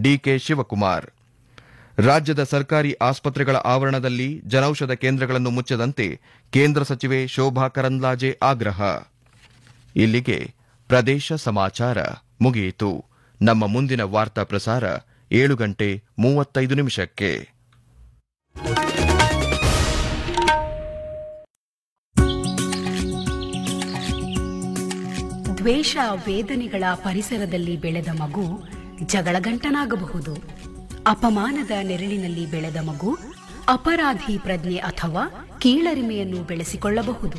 DK Shivakumar ರಾಜ್ಯದ ಸರ್ಕಾರಿ ಆಸ್ಪತ್ರೆಗಳ ಆವರಣದಲ್ಲಿ ಜನೌಷಧ ಕೇಂದ್ರಗಳನ್ನು ಮುಚ್ಚದಂತೆ ಕೇಂದ್ರ ಸಚಿವೆ ಶೋಭಾ ಕರಂದ್ಲಾಜೆ ಆಗ್ರಹ ಇಲ್ಲಿಗೆ ಪ್ರದೇಶ ಸಮಾಚಾರ ಮುಗಿಯಿತು ನಮ್ಮ ಮುಂದಿನ ವಾರ್ತಾ ಪ್ರಸಾರ ಏಳು ಗಂಟೆ ಮೂವತ್ತೈದು ನಿಮಿಷಕ್ಕೆ ದ್ವೇಷ ವೇದನೆಗಳ ಪರಿಸರದಲ್ಲಿ ಬೆಳೆದ ಮಗು ಜಗಳಗಂಟನಾಗಬಹುದು ಅಪಮಾನದ ನೆರಳಿನಲ್ಲಿ ಬೆಳೆದ ಮಗು ಅಪರಾಧಿ ಪ್ರಜ್ಞೆ ಅಥವಾ ಕೀಳರಿಮೆಯನ್ನು ಬೆಳೆಸಿಕೊಳ್ಳಬಹುದು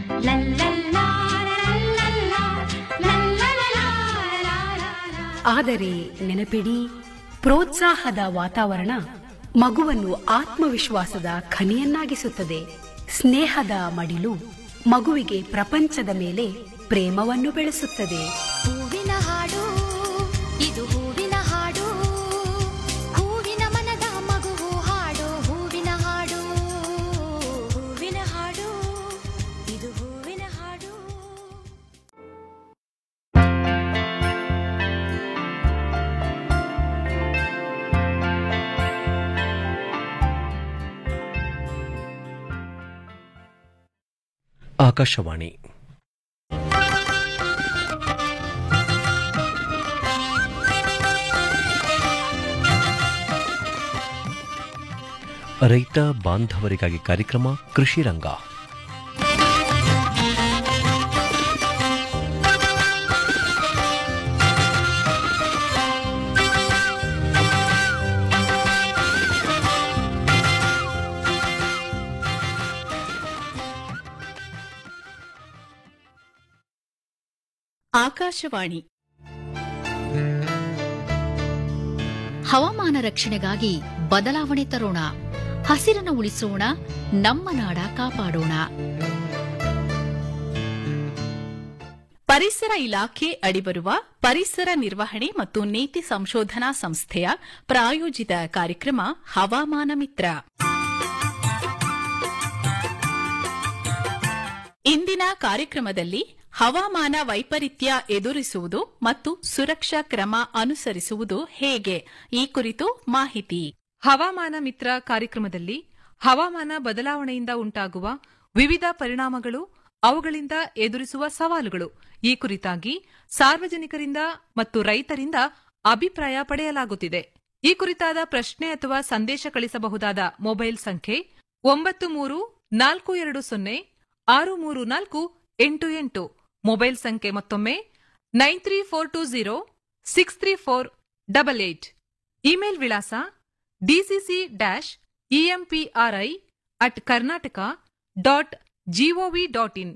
ಆದರೆ ನೆನಪಿಡಿ ಪ್ರೋತ್ಸಾಹದ ವಾತಾವರಣ ಮಗುವನ್ನು ಆತ್ಮವಿಶ್ವಾಸದ ಖನಿಯನ್ನಾಗಿಸುತ್ತದೆ ಸ್ನೇಹದ ಮಡಿಲು ಮಗುವಿಗೆ ಪ್ರಪಂಚದ ಮೇಲೆ ಪ್ರೇಮವನ್ನು ಬೆಳೆಸುತ್ತದೆ ಹೂವಿನ ಹಾಡು ಇದು ಹೂವಿನ ಹಾಡು ಹೂವಿನ ಮನದ ಮಗುವು ಹಾಡು ಹೂವಿನ ಹಾಡು ಹೂವಿನ ಹಾಡು ಇದು ಹೂವಿನ ಹಾಡು ಆಕಾಶವಾಣಿ ರೈತ ಬಾಂಧವರಿಗಾಗಿ ಕಾರ್ಯಕ್ರಮ ಕೃಷಿ ರಂಗ ಆಕಾಶವಾಣಿ ಹವಾಮಾನ ರಕ್ಷಣೆಗಾಗಿ ಬದಲಾವಣೆ ತರೋಣ ಹಸಿರನ್ನು ಉಳಿಸೋಣ ನಮ್ಮ ನಾಡ ಕಾಪಾಡೋಣ ಪರಿಸರ ಇಲಾಖೆ ಅಡಿಬರುವ ಪರಿಸರ ನಿರ್ವಹಣೆ ಮತ್ತು ನೀತಿ ಸಂಶೋಧನಾ ಸಂಸ್ಥೆಯ ಪ್ರಾಯೋಜಿತ ಕಾರ್ಯಕ್ರಮ ಹವಾಮಾನ ಮಿತ್ರ ಇಂದಿನ ಕಾರ್ಯಕ್ರಮದಲ್ಲಿ ಹವಾಮಾನ ವೈಪರೀತ್ಯ ಎದುರಿಸುವುದು ಮತ್ತು ಸುರಕ್ಷಾ ಕ್ರಮ ಅನುಸರಿಸುವುದು ಹೇಗೆ ಈ ಕುರಿತು ಮಾಹಿತಿ ಹವಾಮಾನ ಮಿತ್ರ ಕಾರ್ಯಕ್ರಮದಲ್ಲಿ ಹವಾಮಾನ ಬದಲಾವಣೆಯಿಂದ ಉಂಟಾಗುವ ವಿವಿಧ ಪರಿಣಾಮಗಳು ಅವುಗಳಿಂದ ಎದುರಿಸುವ ಸವಾಲುಗಳು ಈ ಕುರಿತಾಗಿ ಸಾರ್ವಜನಿಕರಿಂದ ಮತ್ತು ರೈತರಿಂದ ಅಭಿಪ್ರಾಯ ಪಡೆಯಲಾಗುತ್ತಿದೆ ಈ ಕುರಿತಾದ ಪ್ರಶ್ನೆ ಅಥವಾ ಸಂದೇಶ ಕಳಿಸಬಹುದಾದ ಮೊಬೈಲ್ ಸಂಖ್ಯೆ ಒಂಬತ್ತು ಮೂರು ನಾಲ್ಕು ಎರಡು ಸೊನ್ನೆ ಆರು ಮೂರು ನಾಲ್ಕು ಎಂಟು ಎಂಟು ಮೊಬೈಲ್ ಸಂಖ್ಯೆ ಮತ್ತೊಮ್ಮೆ nine three four two zero six three four double eight email ವಿಳಾಸ DCC dash EMPRI at Karnataka dot gov dot in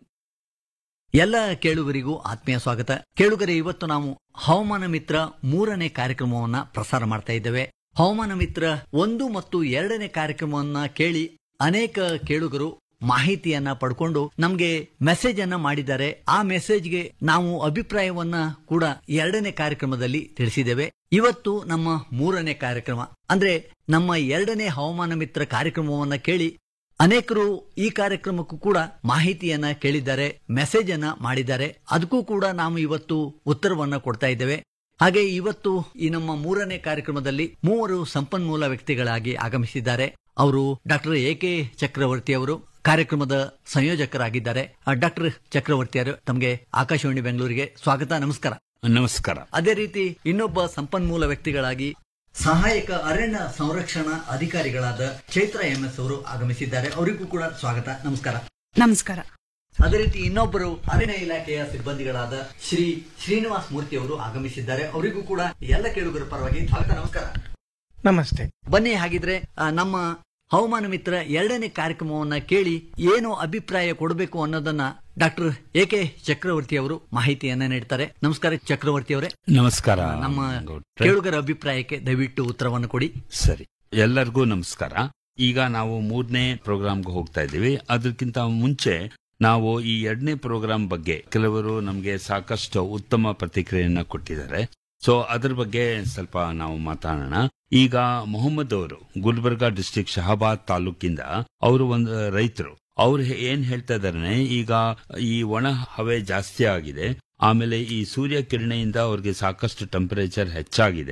ಎಲ್ಲ ಕೇಳುಗರಿಗೂ ಆತ್ಮೀಯ ಸ್ವಾಗತ ಕೇಳುಗರೆ ಇವತ್ತು ನಾವು ಹವಾಮಾನ ಮಿತ್ರ ಮೂರನೇ ಕಾರ್ಯಕ್ರಮವನ್ನ ಪ್ರಸಾರ ಮಾಡ್ತಾ ಇದ್ದೇವೆ ಹವಾಮಾನ ಮಿತ್ರ ಒಂದು ಮತ್ತು ಎರಡನೇ ಕಾರ್ಯಕ್ರಮವನ್ನ ಕೇಳಿ ಅನೇಕ ಕೇಳುಗರು ಮಾಹಿತಿಯನ್ನ ಪಡ್ಕೊಂಡು ನಮ್ಗೆ ಮೆಸೇಜ್ ಅನ್ನ ಮಾಡಿದ್ದಾರೆ ಆ ಮೆಸೇಜ್ಗೆ ನಾವು ಅಭಿಪ್ರಾಯವನ್ನ ಕೂಡ ಎರಡನೇ ಕಾರ್ಯಕ್ರಮದಲ್ಲಿ ತಿಳಿಸಿದ್ದೇವೆ ಇವತ್ತು ನಮ್ಮ ಮೂರನೇ ಕಾರ್ಯಕ್ರಮ ಅಂದ್ರೆ ನಮ್ಮ ಎರಡನೇ ಹವಾಮಾನ ಮಿತ್ರ ಕಾರ್ಯಕ್ರಮವನ್ನ ಕೇಳಿ ಅನೇಕರು ಈ ಕಾರ್ಯಕ್ರಮಕ್ಕೂ ಕೂಡ ಮಾಹಿತಿಯನ್ನ ಕೇಳಿದ್ದಾರೆ ಮೆಸೇಜ್ ಅನ್ನ ಮಾಡಿದ್ದಾರೆ ಅದಕ್ಕೂ ಕೂಡ ನಾವು ಇವತ್ತು ಉತ್ತರವನ್ನ ಕೊಡ್ತಾ ಇದ್ದೇವೆ ಹಾಗೆ ಇವತ್ತು ಈ ನಮ್ಮ ಮೂರನೇ ಕಾರ್ಯಕ್ರಮದಲ್ಲಿ ಮೂವರು ಸಂಪನ್ಮೂಲ ವ್ಯಕ್ತಿಗಳಾಗಿ ಆಗಮಿಸಿದ್ದಾರೆ ಅವರು ಡಾಕ್ಟರ್ ಎ ಕೆ ಚಕ್ರವರ್ತಿ ಅವರು ಕಾರ್ಯಕ್ರಮದ ಸಂಯೋಜಕರಾಗಿದ್ದಾರೆ ಡಾಕ್ಟರ್ ಚಕ್ರವರ್ತಿ ಅವರು ತಮಗೆ ಆಕಾಶವಾಣಿ ಬೆಂಗಳೂರಿಗೆ ಸ್ವಾಗತ ನಮಸ್ಕಾರ ನಮಸ್ಕಾರ ಅದೇ ರೀತಿ ಇನ್ನೊಬ್ಬ ಸಂಪನ್ಮೂಲ ವ್ಯಕ್ತಿಗಳಾಗಿ ಸಹಾಯಕ ಅರಣ್ಯ ಸಂರಕ್ಷಣಾ ಅಧಿಕಾರಿಗಳಾದ ಚೈತ್ರ ಎಂಎಸ್ ಅವರು ಆಗಮಿಸಿದ್ದಾರೆ ಅವರಿಗೂ ಕೂಡ ಸ್ವಾಗತ ನಮಸ್ಕಾರ ನಮಸ್ಕಾರ ಅದೇ ರೀತಿ ಇನ್ನೊಬ್ಬರು ಅರಣ್ಯ ಇಲಾಖೆಯ ಸಿಬ್ಬಂದಿಗಳಾದ ಶ್ರೀ ಶ್ರೀನಿವಾಸ್ ಮೂರ್ತಿ ಅವರು ಆಗಮಿಸಿದ್ದಾರೆ ಅವರಿಗೂ ಕೂಡ ಎಲ್ಲ ಕೇಳುಗರ ಪರವಾಗಿ ಸ್ವಾಗತ ನಮಸ್ಕಾರ ನಮಸ್ತೆ ಬನ್ನಿ ಹಾಗಿದ್ರೆ ಆ, ನಮ್ಮ ಹವಾಮಾನ ಮಿತ್ರ ಎರಡನೇ ಕಾರ್ಯಕ್ರಮವನ್ನ ಕೇಳಿ ಏನು ಅಭಿಪ್ರಾಯ ಕೊಡಬೇಕು ಅನ್ನೋದನ್ನ ಡಾಕ್ಟರ್ ಎ ಕೆ ಚಕ್ರವರ್ತಿ ಅವರು ಮಾಹಿತಿಯನ್ನ ನೀಡ್ತಾರೆ ನಮಸ್ಕಾರ ಚಕ್ರವರ್ತಿ ಅವರೇ ನಮಸ್ಕಾರ ನಮ್ಮ ಗೌಡ್ರೆ. ಕೇಳುಗರ ಅಭಿಪ್ರಾಯಕ್ಕೆ ದಯವಿಟ್ಟು ಉತ್ತರವನ್ನು ಕೊಡಿ ಸರಿ ಎಲ್ಲರಿಗೂ ನಮಸ್ಕಾರ ಈಗ ನಾವು ಮೂರನೇ ಪ್ರೋಗ್ರಾಮ್ಗೆ ಹೋಗ್ತಾ ಇದ್ದೀವಿ ಅದಕ್ಕಿಂತ ಮುಂಚೆ ನಾವು ಈ ಎರಡನೇ ಪ್ರೋಗ್ರಾಮ್ ಬಗ್ಗೆ ಕೆಲವರು ನಮಗೆ ಸಾಕಷ್ಟು ಉತ್ತಮ ಪ್ರತಿಕ್ರಿಯೆಯನ್ನ ಕೊಟ್ಟಿದ್ದಾರೆ ಸೊ ಅದ್ರ ಬಗ್ಗೆ ಸ್ವಲ್ಪ ನಾವು ಮಾತಾಡೋಣ ಈಗ ಮೊಹಮ್ಮದ್ ಅವರು ಗುಲ್ಬರ್ಗಾ ಡಿಸ್ಟಿಕ್ ಶಹಾಬಾದ್ ತಾಲೂಕಿಂದ ಅವರು ಒಂದು ರೈತರು ಅವ್ರು ಹೇ- ಏನ್ ಹೇಳ್ತಾ ಇದಾರೆ ಈಗ ಈ ಒಣ ಹವೆ ಜಾಸ್ತಿ ಆಗಿದೆ ಆಮೇಲೆ ಈ ಸೂರ್ಯ ಕಿರಣೆಯಿಂದ ಅವ್ರಿಗೆ ಸಾಕಷ್ಟು ಟೆಂಪರೇಚರ್ ಹೆಚ್ಚಾಗಿದೆ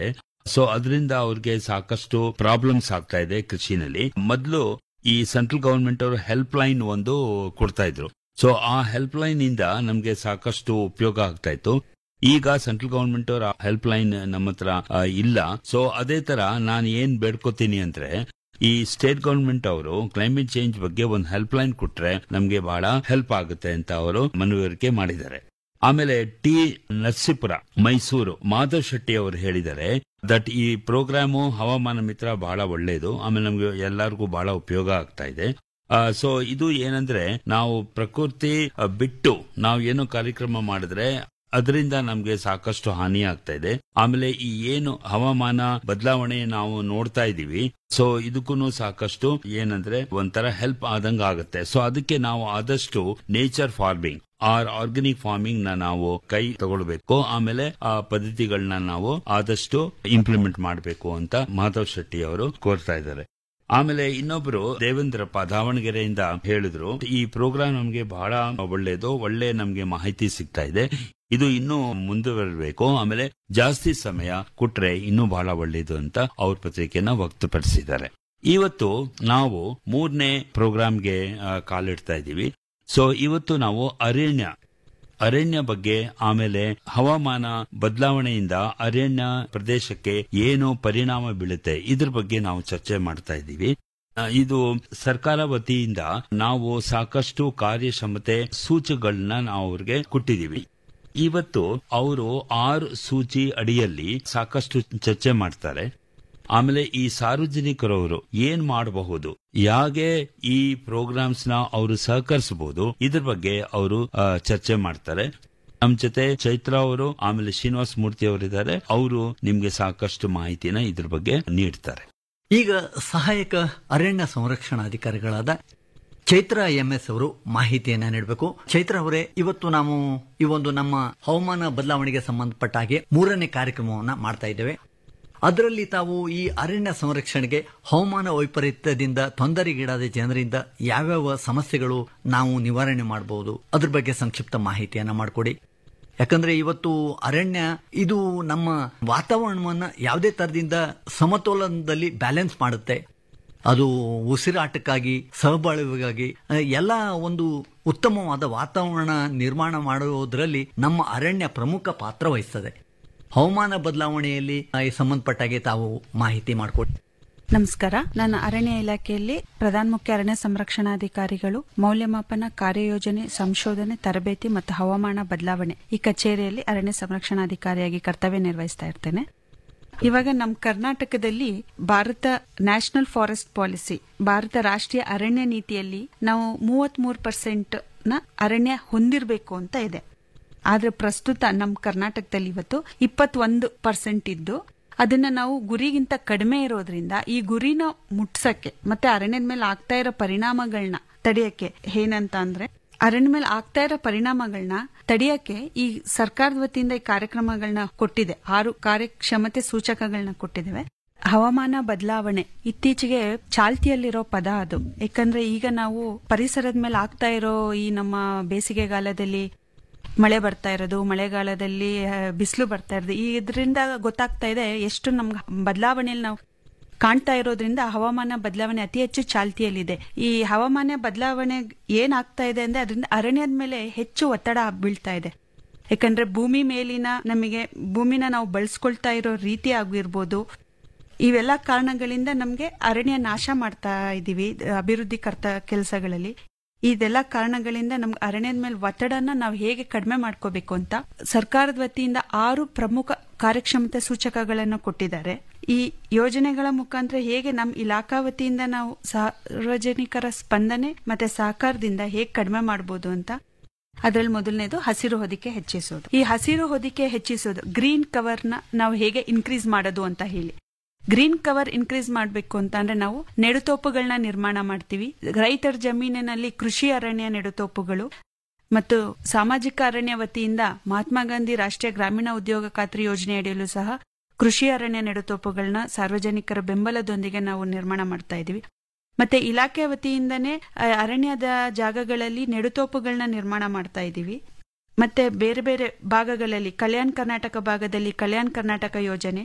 ಸೊ ಅದರಿಂದ ಅವ್ರಿಗೆ ಸಾಕಷ್ಟು ಪ್ರಾಬ್ಲಮ್ಸ್ ಆಗ್ತಾ ಇದೆ ಕೃಷಿನಲ್ಲಿ ಮೊದಲು ಈ ಸೆಂಟ್ರಲ್ ಗವರ್ಮೆಂಟ್ ಅವರು ಹೆಲ್ಪ್ ಲೈನ್ ಒಂದು ಕೊಡ್ತಾ ಇದ್ರು ಸೊ ಆ ಹೆಲ್ಪ್ ಲೈನ್ ಇಂದ ನಮ್ಗೆ ಸಾಕಷ್ಟು ಉಪಯೋಗ ಆಗ್ತಾ ಇತ್ತು ಈಗ ಸೆಂಟ್ರಲ್ ಗವರ್ಮೆಂಟ್ ಅವರ ಹೆಲ್ಪ್ ಲೈನ್ ನಮ್ಮ ಹತ್ರ ಆ, ಇಲ್ಲ ಸೊ ಅದೇ ತರ ನಾನು ಏನ್ ಬೇಡ್ಕೋತೀನಿ ಅಂದ್ರೆ ಈ ಸ್ಟೇಟ್ ಗವರ್ಮೆಂಟ್ ಅವರು ಕ್ಲೈಮೇಟ್ ಚೇಂಜ್ ಬಗ್ಗೆ ಒಂದು ಹೆಲ್ಪ್ ಲೈನ್ ಕೊಟ್ರೆ ನಮ್ಗೆ ಬಹಳ ಹೆಲ್ಪ್ ಆಗುತ್ತೆ ಅಂತ ಅವರು ಮನವರಿಕೆ ಮಾಡಿದ್ದಾರೆ ಆಮೇಲೆ ಟಿ ನರಸೀಪುರ ಮೈಸೂರು ಮಾಧವ್ ಶೆಟ್ಟಿ ಅವರು ಹೇಳಿದ್ದಾರೆ ದಟ್ ಈ ಪ್ರೋಗ್ರಾಮು ಹವಾಮಾನ ಮಿತ್ರ ಬಹಳ ಒಳ್ಳೆಯದು ಆಮೇಲೆ ನಮ್ಗೆ ಎಲ್ಲರಿಗೂ ಬಹಳ ಉಪಯೋಗ ಆಗ್ತಾ ಇದೆ ಸೊ ಇದು ಏನಂದ್ರೆ ನಾವು ಪ್ರಕೃತಿ ಆ, ಬಿಟ್ಟು ನಾವು ಏನೋ ಕಾರ್ಯಕ್ರಮ ಮಾಡಿದ್ರೆ ಅದರಿಂದ ನಮ್ಗೆ ಸಾಕಷ್ಟು ಹಾನಿ ಆಗ್ತಾ ಇದೆ ಆಮೇಲೆ ಈ ಏನು ಹವಾಮಾನ ಬದಲಾವಣೆ ನಾವು ನೋಡ್ತಾ ಇದೀವಿ ಸೊ ಇದಕ್ಕೂ ಸಾಕಷ್ಟು ಏನಂದ್ರೆ ಒಂಥರ ಹೆಲ್ಪ್ ಆದಂಗ ಆಗುತ್ತೆ ಸೊ ಅದಕ್ಕೆ ನಾವು ಆದಷ್ಟು nature farming or organic farming ನ ನಾವು ಕೈ ತಗೊಳ್ಬೇಕು ಆಮೇಲೆ ಆ ಪದ್ಧತಿಗಳನ್ನ ನಾವು ಆದಷ್ಟು ಇಂಪ್ಲಿಮೆಂಟ್ ಮಾಡಬೇಕು ಅಂತ ಮಾಧವ್ ಶೆಟ್ಟಿ ಅವರು ಕೋರ್ತಾ ಇದ್ದಾರೆ ಆಮೇಲೆ ಇನ್ನೊಬ್ರು ದೇವೇಂದ್ರಪ್ಪ ದಾವಣಗೆರೆಯಿಂದ ಹೇಳಿದ್ರು ಈ ಪ್ರೋಗ್ರಾಮ್ ನಮ್ಗೆ ಬಹಳ ಒಳ್ಳೇದು ಒಳ್ಳೆ ನಮ್ಗೆ ಮಾಹಿತಿ ಸಿಗ್ತಾ ಇದೆ ಇದು ಇನ್ನೂ ಮುಂದುವರಬೇಕು ಆಮೇಲೆ ಜಾಸ್ತಿ ಸಮಯ ಕೊಟ್ರೆ ಇನ್ನೂ ಬಹಳ ಒಳ್ಳೇದು ಅಂತ ಅವ್ರ ಪತ್ರಿಕೆನ ವ್ಯಕ್ತಪಡಿಸಿದ್ದಾರೆ ಇವತ್ತು ನಾವು ಮೂರನೇ ಪ್ರೋಗ್ರಾಮ್ಗೆ ಆ, ಕಾಲಿಡ್ತಾ ಇದ್ದೀವಿ ಸೊ ಇವತ್ತು ನಾವು ಅರಣ್ಯ ಅರಣ್ಯ ಬಗ್ಗೆ ಆಮೇಲೆ ಹವಾಮಾನ ಬದಲಾವಣೆಯಿಂದ ಅರಣ್ಯ ಪ್ರದೇಶಕ್ಕೆ ಏನು ಪರಿಣಾಮ ಬೀಳುತ್ತೆ ಇದ್ರ ಬಗ್ಗೆ ನಾವು ಚರ್ಚೆ ಮಾಡ್ತಾ ಇದ್ದೀವಿ ಆ, ಇದು ಸರ್ಕಾರ ವತಿಯಿಂದ ನಾವು ಸಾಕಷ್ಟು ಕಾರ್ಯಕ್ಷಮತೆ ಸೂಚಗಳನ್ನ ನಾವು ಅವ್ರಿಗೆ ಕೊಟ್ಟಿದ್ದೀವಿ ಇವತ್ತು ಅವರು ಆರು ಸೂಚಿ ಅಡಿಯಲ್ಲಿ ಸಾಕಷ್ಟು ಚರ್ಚೆ ಮಾಡ್ತಾರೆ ಆಮೇಲೆ ಈ ಸಾರ್ವಜನಿಕರವರು ಏನ್ ಮಾಡಬಹುದು ಯಾಗೆ ಈ ಪ್ರೋಗ್ರಾಮ್ಸ್ ನ ಅವರು ಸಹಕರಿಸಬಹುದು ಇದ್ರ ಬಗ್ಗೆ ಅವರು ಆ, ಚರ್ಚೆ ಮಾಡ್ತಾರೆ ನಮ್ ಜೊತೆ ಚೈತ್ರ ಅವರು ಆಮೇಲೆ ಶ್ರೀನಿವಾಸ ಮೂರ್ತಿ ಅವರಿದ್ದಾರೆ ಅವರು ನಿಮ್ಗೆ ಸಾಕಷ್ಟು ಮಾಹಿತಿನ ಇದ್ರ ಬಗ್ಗೆ ನೀಡ್ತಾರೆ ಈಗ ಸಹಾಯಕ ಅರಣ್ಯ ಸಂರಕ್ಷಣಾಧಿಕಾರಿಗಳಾದ ಚೈತ್ರ ಎಂಎಸ್ ಅವರು ಮಾಹಿತಿಯನ್ನ ನೀಡಬೇಕು ಚೈತ್ರ ಅವರೇ ಇವತ್ತು ನಾವು ಈ ಒಂದು ನಮ್ಮ ಹವಾಮಾನ ಬದಲಾವಣೆಗೆ ಸಂಬಂಧಪಟ್ಟ ಹಾಗೆ ಮೂರನೇ ಕಾರ್ಯಕ್ರಮವನ್ನ ಮಾಡ್ತಾ ಇದ್ದೇವೆ ಅದರಲ್ಲಿ ತಾವು ಈ ಅರಣ್ಯ ಸಂರಕ್ಷಣೆಗೆ ಹವಾಮಾನ ವೈಪರೀತ್ಯದಿಂದ ತೊಂದರೆಗೀಡಾದ ಜನರಿಂದ ಯಾವ್ಯಾವ ಸಮಸ್ಯೆಗಳು ನಾವು ನಿವಾರಣೆ ಮಾಡಬಹುದು ಅದ್ರ ಬಗ್ಗೆ ಸಂಕ್ಷಿಪ್ತ ಮಾಹಿತಿಯನ್ನ ಮಾಡಿಕೊಡಿ ಯಾಕಂದ್ರೆ ಇವತ್ತು ಅರಣ್ಯ ಇದು ನಮ್ಮ ವಾತಾವರಣವನ್ನ ಯಾವುದೇ ತರದಿಂದ ಸಮತೋಲನದಲ್ಲಿ ಬ್ಯಾಲೆನ್ಸ್ ಮಾಡುತ್ತೆ ಅದು ಉಸಿರಾಟಕ್ಕಾಗಿ ಸಹಬಾಳ್ವೆಗಾಗಿ ಆ, ಎಲ್ಲ ಒಂದು ಉತ್ತಮವಾದ ವಾತಾವರಣ ನಿರ್ಮಾಣ ಮಾಡುವುದರಲ್ಲಿ ನಮ್ಮ ಅರಣ್ಯ ಪ್ರಮುಖ ಪಾತ್ರ ವಹಿಸ್ತದೆ ಹವಾಮಾನ ಬದಲಾವಣೆಯಲ್ಲಿ ಆ, ಈ ಸಂಬಂಧಪಟ್ಟಾಗೆ ತಾವು ಮಾಹಿತಿ ಮಾಡಿಕೊಡಿ ನಮಸ್ಕಾರ ನಾನು ಅರಣ್ಯ ಇಲಾಖೆಯಲ್ಲಿ ಪ್ರಧಾನ ಮುಖ್ಯ ಅರಣ್ಯ ಸಂರಕ್ಷಣಾಧಿಕಾರಿಗಳು ಮೌಲ್ಯಮಾಪನ ಕಾರ್ಯಯೋಜನೆ ಸಂಶೋಧನೆ ತರಬೇತಿ ಮತ್ತು ಹವಾಮಾನ ಬದಲಾವಣೆ ಈ ಕಚೇರಿಯಲ್ಲಿ ಅರಣ್ಯ ಸಂರಕ್ಷಣಾಧಿಕಾರಿಯಾಗಿ ಕರ್ತವ್ಯ ನಿರ್ವಹಿಸ್ತಾ ಇರ್ತೇನೆ ಇವಾಗ ನಮ್ಮ ಕರ್ನಾಟಕದಲ್ಲಿ Bharat national forest policy Bharat ರಾಷ್ಟ್ರೀಯ ಅರಣ್ಯ ನೀತಿಯಲ್ಲಿ ನಾವು ಮೂವತ್ತ್ ಮೂರು ಪರ್ಸೆಂಟ್ ನ ಅರಣ್ಯ ಹೊಂದಿರಬೇಕು ಅಂತ ಇದೆ ಆದ್ರೆ ಪ್ರಸ್ತುತ ನಮ್ಮ ಕರ್ನಾಟಕದಲ್ಲಿ ಇವತ್ತು ಇಪ್ಪತ್ತೊಂದು ಪರ್ಸೆಂಟ್ ಇದ್ದು ಅದನ್ನ ನಾವು ಗುರಿಗಿಂತ ಕಡಿಮೆ ಇರೋದ್ರಿಂದ ಈ ಗುರಿನ ಮುಟ್ಸಕ್ಕೆ ಮತ್ತೆ ಅರಣ್ಯದ ಮೇಲೆ ಆಗ್ತಾ ಇರೋ ಪರಿಣಾಮಗಳನ್ನ ತಡೆಯಕ್ಕೆ ಏನಂತ ಅಂದ್ರೆ ಅರಣ್ಯ ಮೇಲೆ ಆಗ್ತಾ ಇರೋ ಪರಿಣಾಮಗಳನ್ನ ತಡೆಯಕ್ಕೆ ಈ ಸರ್ಕಾರದ ವತಿಯಿಂದ ಈ ಕಾರ್ಯಕ್ರಮಗಳನ್ನ ಕೊಟ್ಟಿದೆ ಆರು ಕಾರ್ಯಕ್ಷಮತೆ ಸೂಚಕಗಳನ್ನ ಕೊಟ್ಟಿದ್ದೇವೆ ಹವಾಮಾನ ಬದಲಾವಣೆ ಇತ್ತೀಚೆಗೆ ಚಾಲ್ತಿಯಲ್ಲಿರೋ ಪದ ಅದು ಯಾಕಂದ್ರೆ ಈಗ ನಾವು ಪರಿಸರದ ಮೇಲೆ ಆಗ್ತಾ ಇರೋ ಈ ನಮ್ಮ ಬೇಸಿಗೆಗಾಲದಲ್ಲಿ ಮಳೆ ಬರ್ತಾ ಇರೋದು ಮಳೆಗಾಲದಲ್ಲಿ ಬಿಸಿಲು ಬರ್ತಾ ಇರೋದು ಈ ಇದರಿಂದ ಗೊತ್ತಾಗ್ತಾ ಇದೆ ಎಷ್ಟು ನಮ್ಗೆ ಬದಲಾವಣೆಯಲ್ಲಿ ನಾವು ಕಾಣ್ತಾ ಇರೋದ್ರಿಂದ ಹವಾಮಾನ ಬದಲಾವಣೆ ಅತಿ ಹೆಚ್ಚು ಚಾಲ್ತಿಯಲ್ಲಿದೆ ಈ ಹವಾಮಾನ ಬದಲಾವಣೆ ಏನಾಗ್ತಾ ಇದೆ ಅಂದ್ರೆ ಅದರಿಂದ ಅರಣ್ಯದ ಮೇಲೆ ಹೆಚ್ಚು ಒತ್ತಡ ಬೀಳ್ತಾ ಇದೆ ಯಾಕಂದ್ರೆ ಭೂಮಿ ಮೇಲಿನ ನಮಗೆ ಭೂಮಿನ ನಾವು ಬಳಸ್ಕೊಳ್ತಾ ಇರೋ ರೀತಿ ಆಗಿರ್ಬೋದು ಇವೆಲ್ಲ ಕಾರಣಗಳಿಂದ ನಮಗೆ ಅರಣ್ಯ ನಾಶ ಮಾಡ್ತಾ ಇದೀವಿ ಅಭಿವೃದ್ಧಿ ಕರ್ತ ಕೆಲಸಗಳಲ್ಲಿ ಇದೆಲ್ಲ ಕಾರಣಗಳಿಂದ ನಮ್ಗೆ ಅರಣ್ಯದ ಮೇಲೆ ಒತ್ತಡನ ನಾವು ಹೇಗೆ ಕಡಿಮೆ ಮಾಡ್ಕೋಬೇಕು ಅಂತ ಸರ್ಕಾರದ ವತಿಯಿಂದ ಆರು ಪ್ರಮುಖ ಕಾರ್ಯಕ್ಷಮತೆ ಸೂಚಕಗಳನ್ನು ಕೊಟ್ಟಿದ್ದಾರೆ ಈ ಯೋಜನೆಗಳ ಮುಖಾಂತರ ಹೇಗೆ ನಮ್ಮ ಇಲಾಖಾ ವತಿಯಿಂದ ನಾವು ಸಾರ್ವಜನಿಕರ ಸ್ಪಂದನೆ ಮತ್ತೆ ಸಹಕಾರದಿಂದ ಹೇಗೆ ಕಡಿಮೆ ಮಾಡಬಹುದು ಅಂತ ಅದರಲ್ಲಿ ಮೊದಲನೇದು ಹಸಿರು ಹೊದಿಕೆ ಹೆಚ್ಚಿಸೋದು ಈ ಹಸಿರು ಹೊದಿಕೆ ಹೆಚ್ಚಿಸೋದು ಗ್ರೀನ್ ಕವರ್ನ ನಾವು ಹೇಗೆ ಇನ್ಕ್ರೀಸ್ ಮಾಡೋದು ಅಂತ ಹೇಳಿ ಗ್ರೀನ್ ಕವರ್ ಇನ್ಕ್ರೀಸ್ ಮಾಡಬೇಕು ಅಂತ ಅಂದ್ರೆ ನಾವು ನೆಡುತೋಪುಗಳನ್ನ ನಿರ್ಮಾಣ ಮಾಡ್ತೀವಿ ರೈತರ ಜಮೀನಿನಲ್ಲಿ ಕೃಷಿ ಅರಣ್ಯ ನೆಡುತೋಪುಗಳು ಮತ್ತು ಸಾಮಾಜಿಕ ಅರಣ್ಯ ವತಿಯಿಂದ ಮಹಾತ್ಮ ಗಾಂಧಿ ರಾಷ್ಟ್ರೀಯ ಗ್ರಾಮೀಣ ಉದ್ಯೋಗ ಖಾತ್ರಿ ಯೋಜನೆ ಅಡಿಯಲ್ಲೂ ಸಹ ಕೃಷಿ ಅರಣ್ಯ ನೆಡುತೋಪುಗಳನ್ನ ಸಾರ್ವಜನಿಕರ ಬೆಂಬಲದೊಂದಿಗೆ ನಾವು ನಿರ್ಮಾಣ ಮಾಡ್ತಾ ಇದೀವಿ ಮತ್ತೆ ಇಲಾಖೆ ವತಿಯಿಂದನೇ ಅರಣ್ಯದ ಜಾಗಗಳಲ್ಲಿ ನೆಡುತೋಪುಗಳನ್ನ ನಿರ್ಮಾಣ ಮಾಡ್ತಾ ಇದೀವಿ ಮತ್ತೆ ಬೇರೆ ಬೇರೆ ಭಾಗಗಳಲ್ಲಿ ಕಲ್ಯಾಣ ಕರ್ನಾಟಕ ಭಾಗದಲ್ಲಿ ಕಲ್ಯಾಣ ಕರ್ನಾಟಕ ಯೋಜನೆ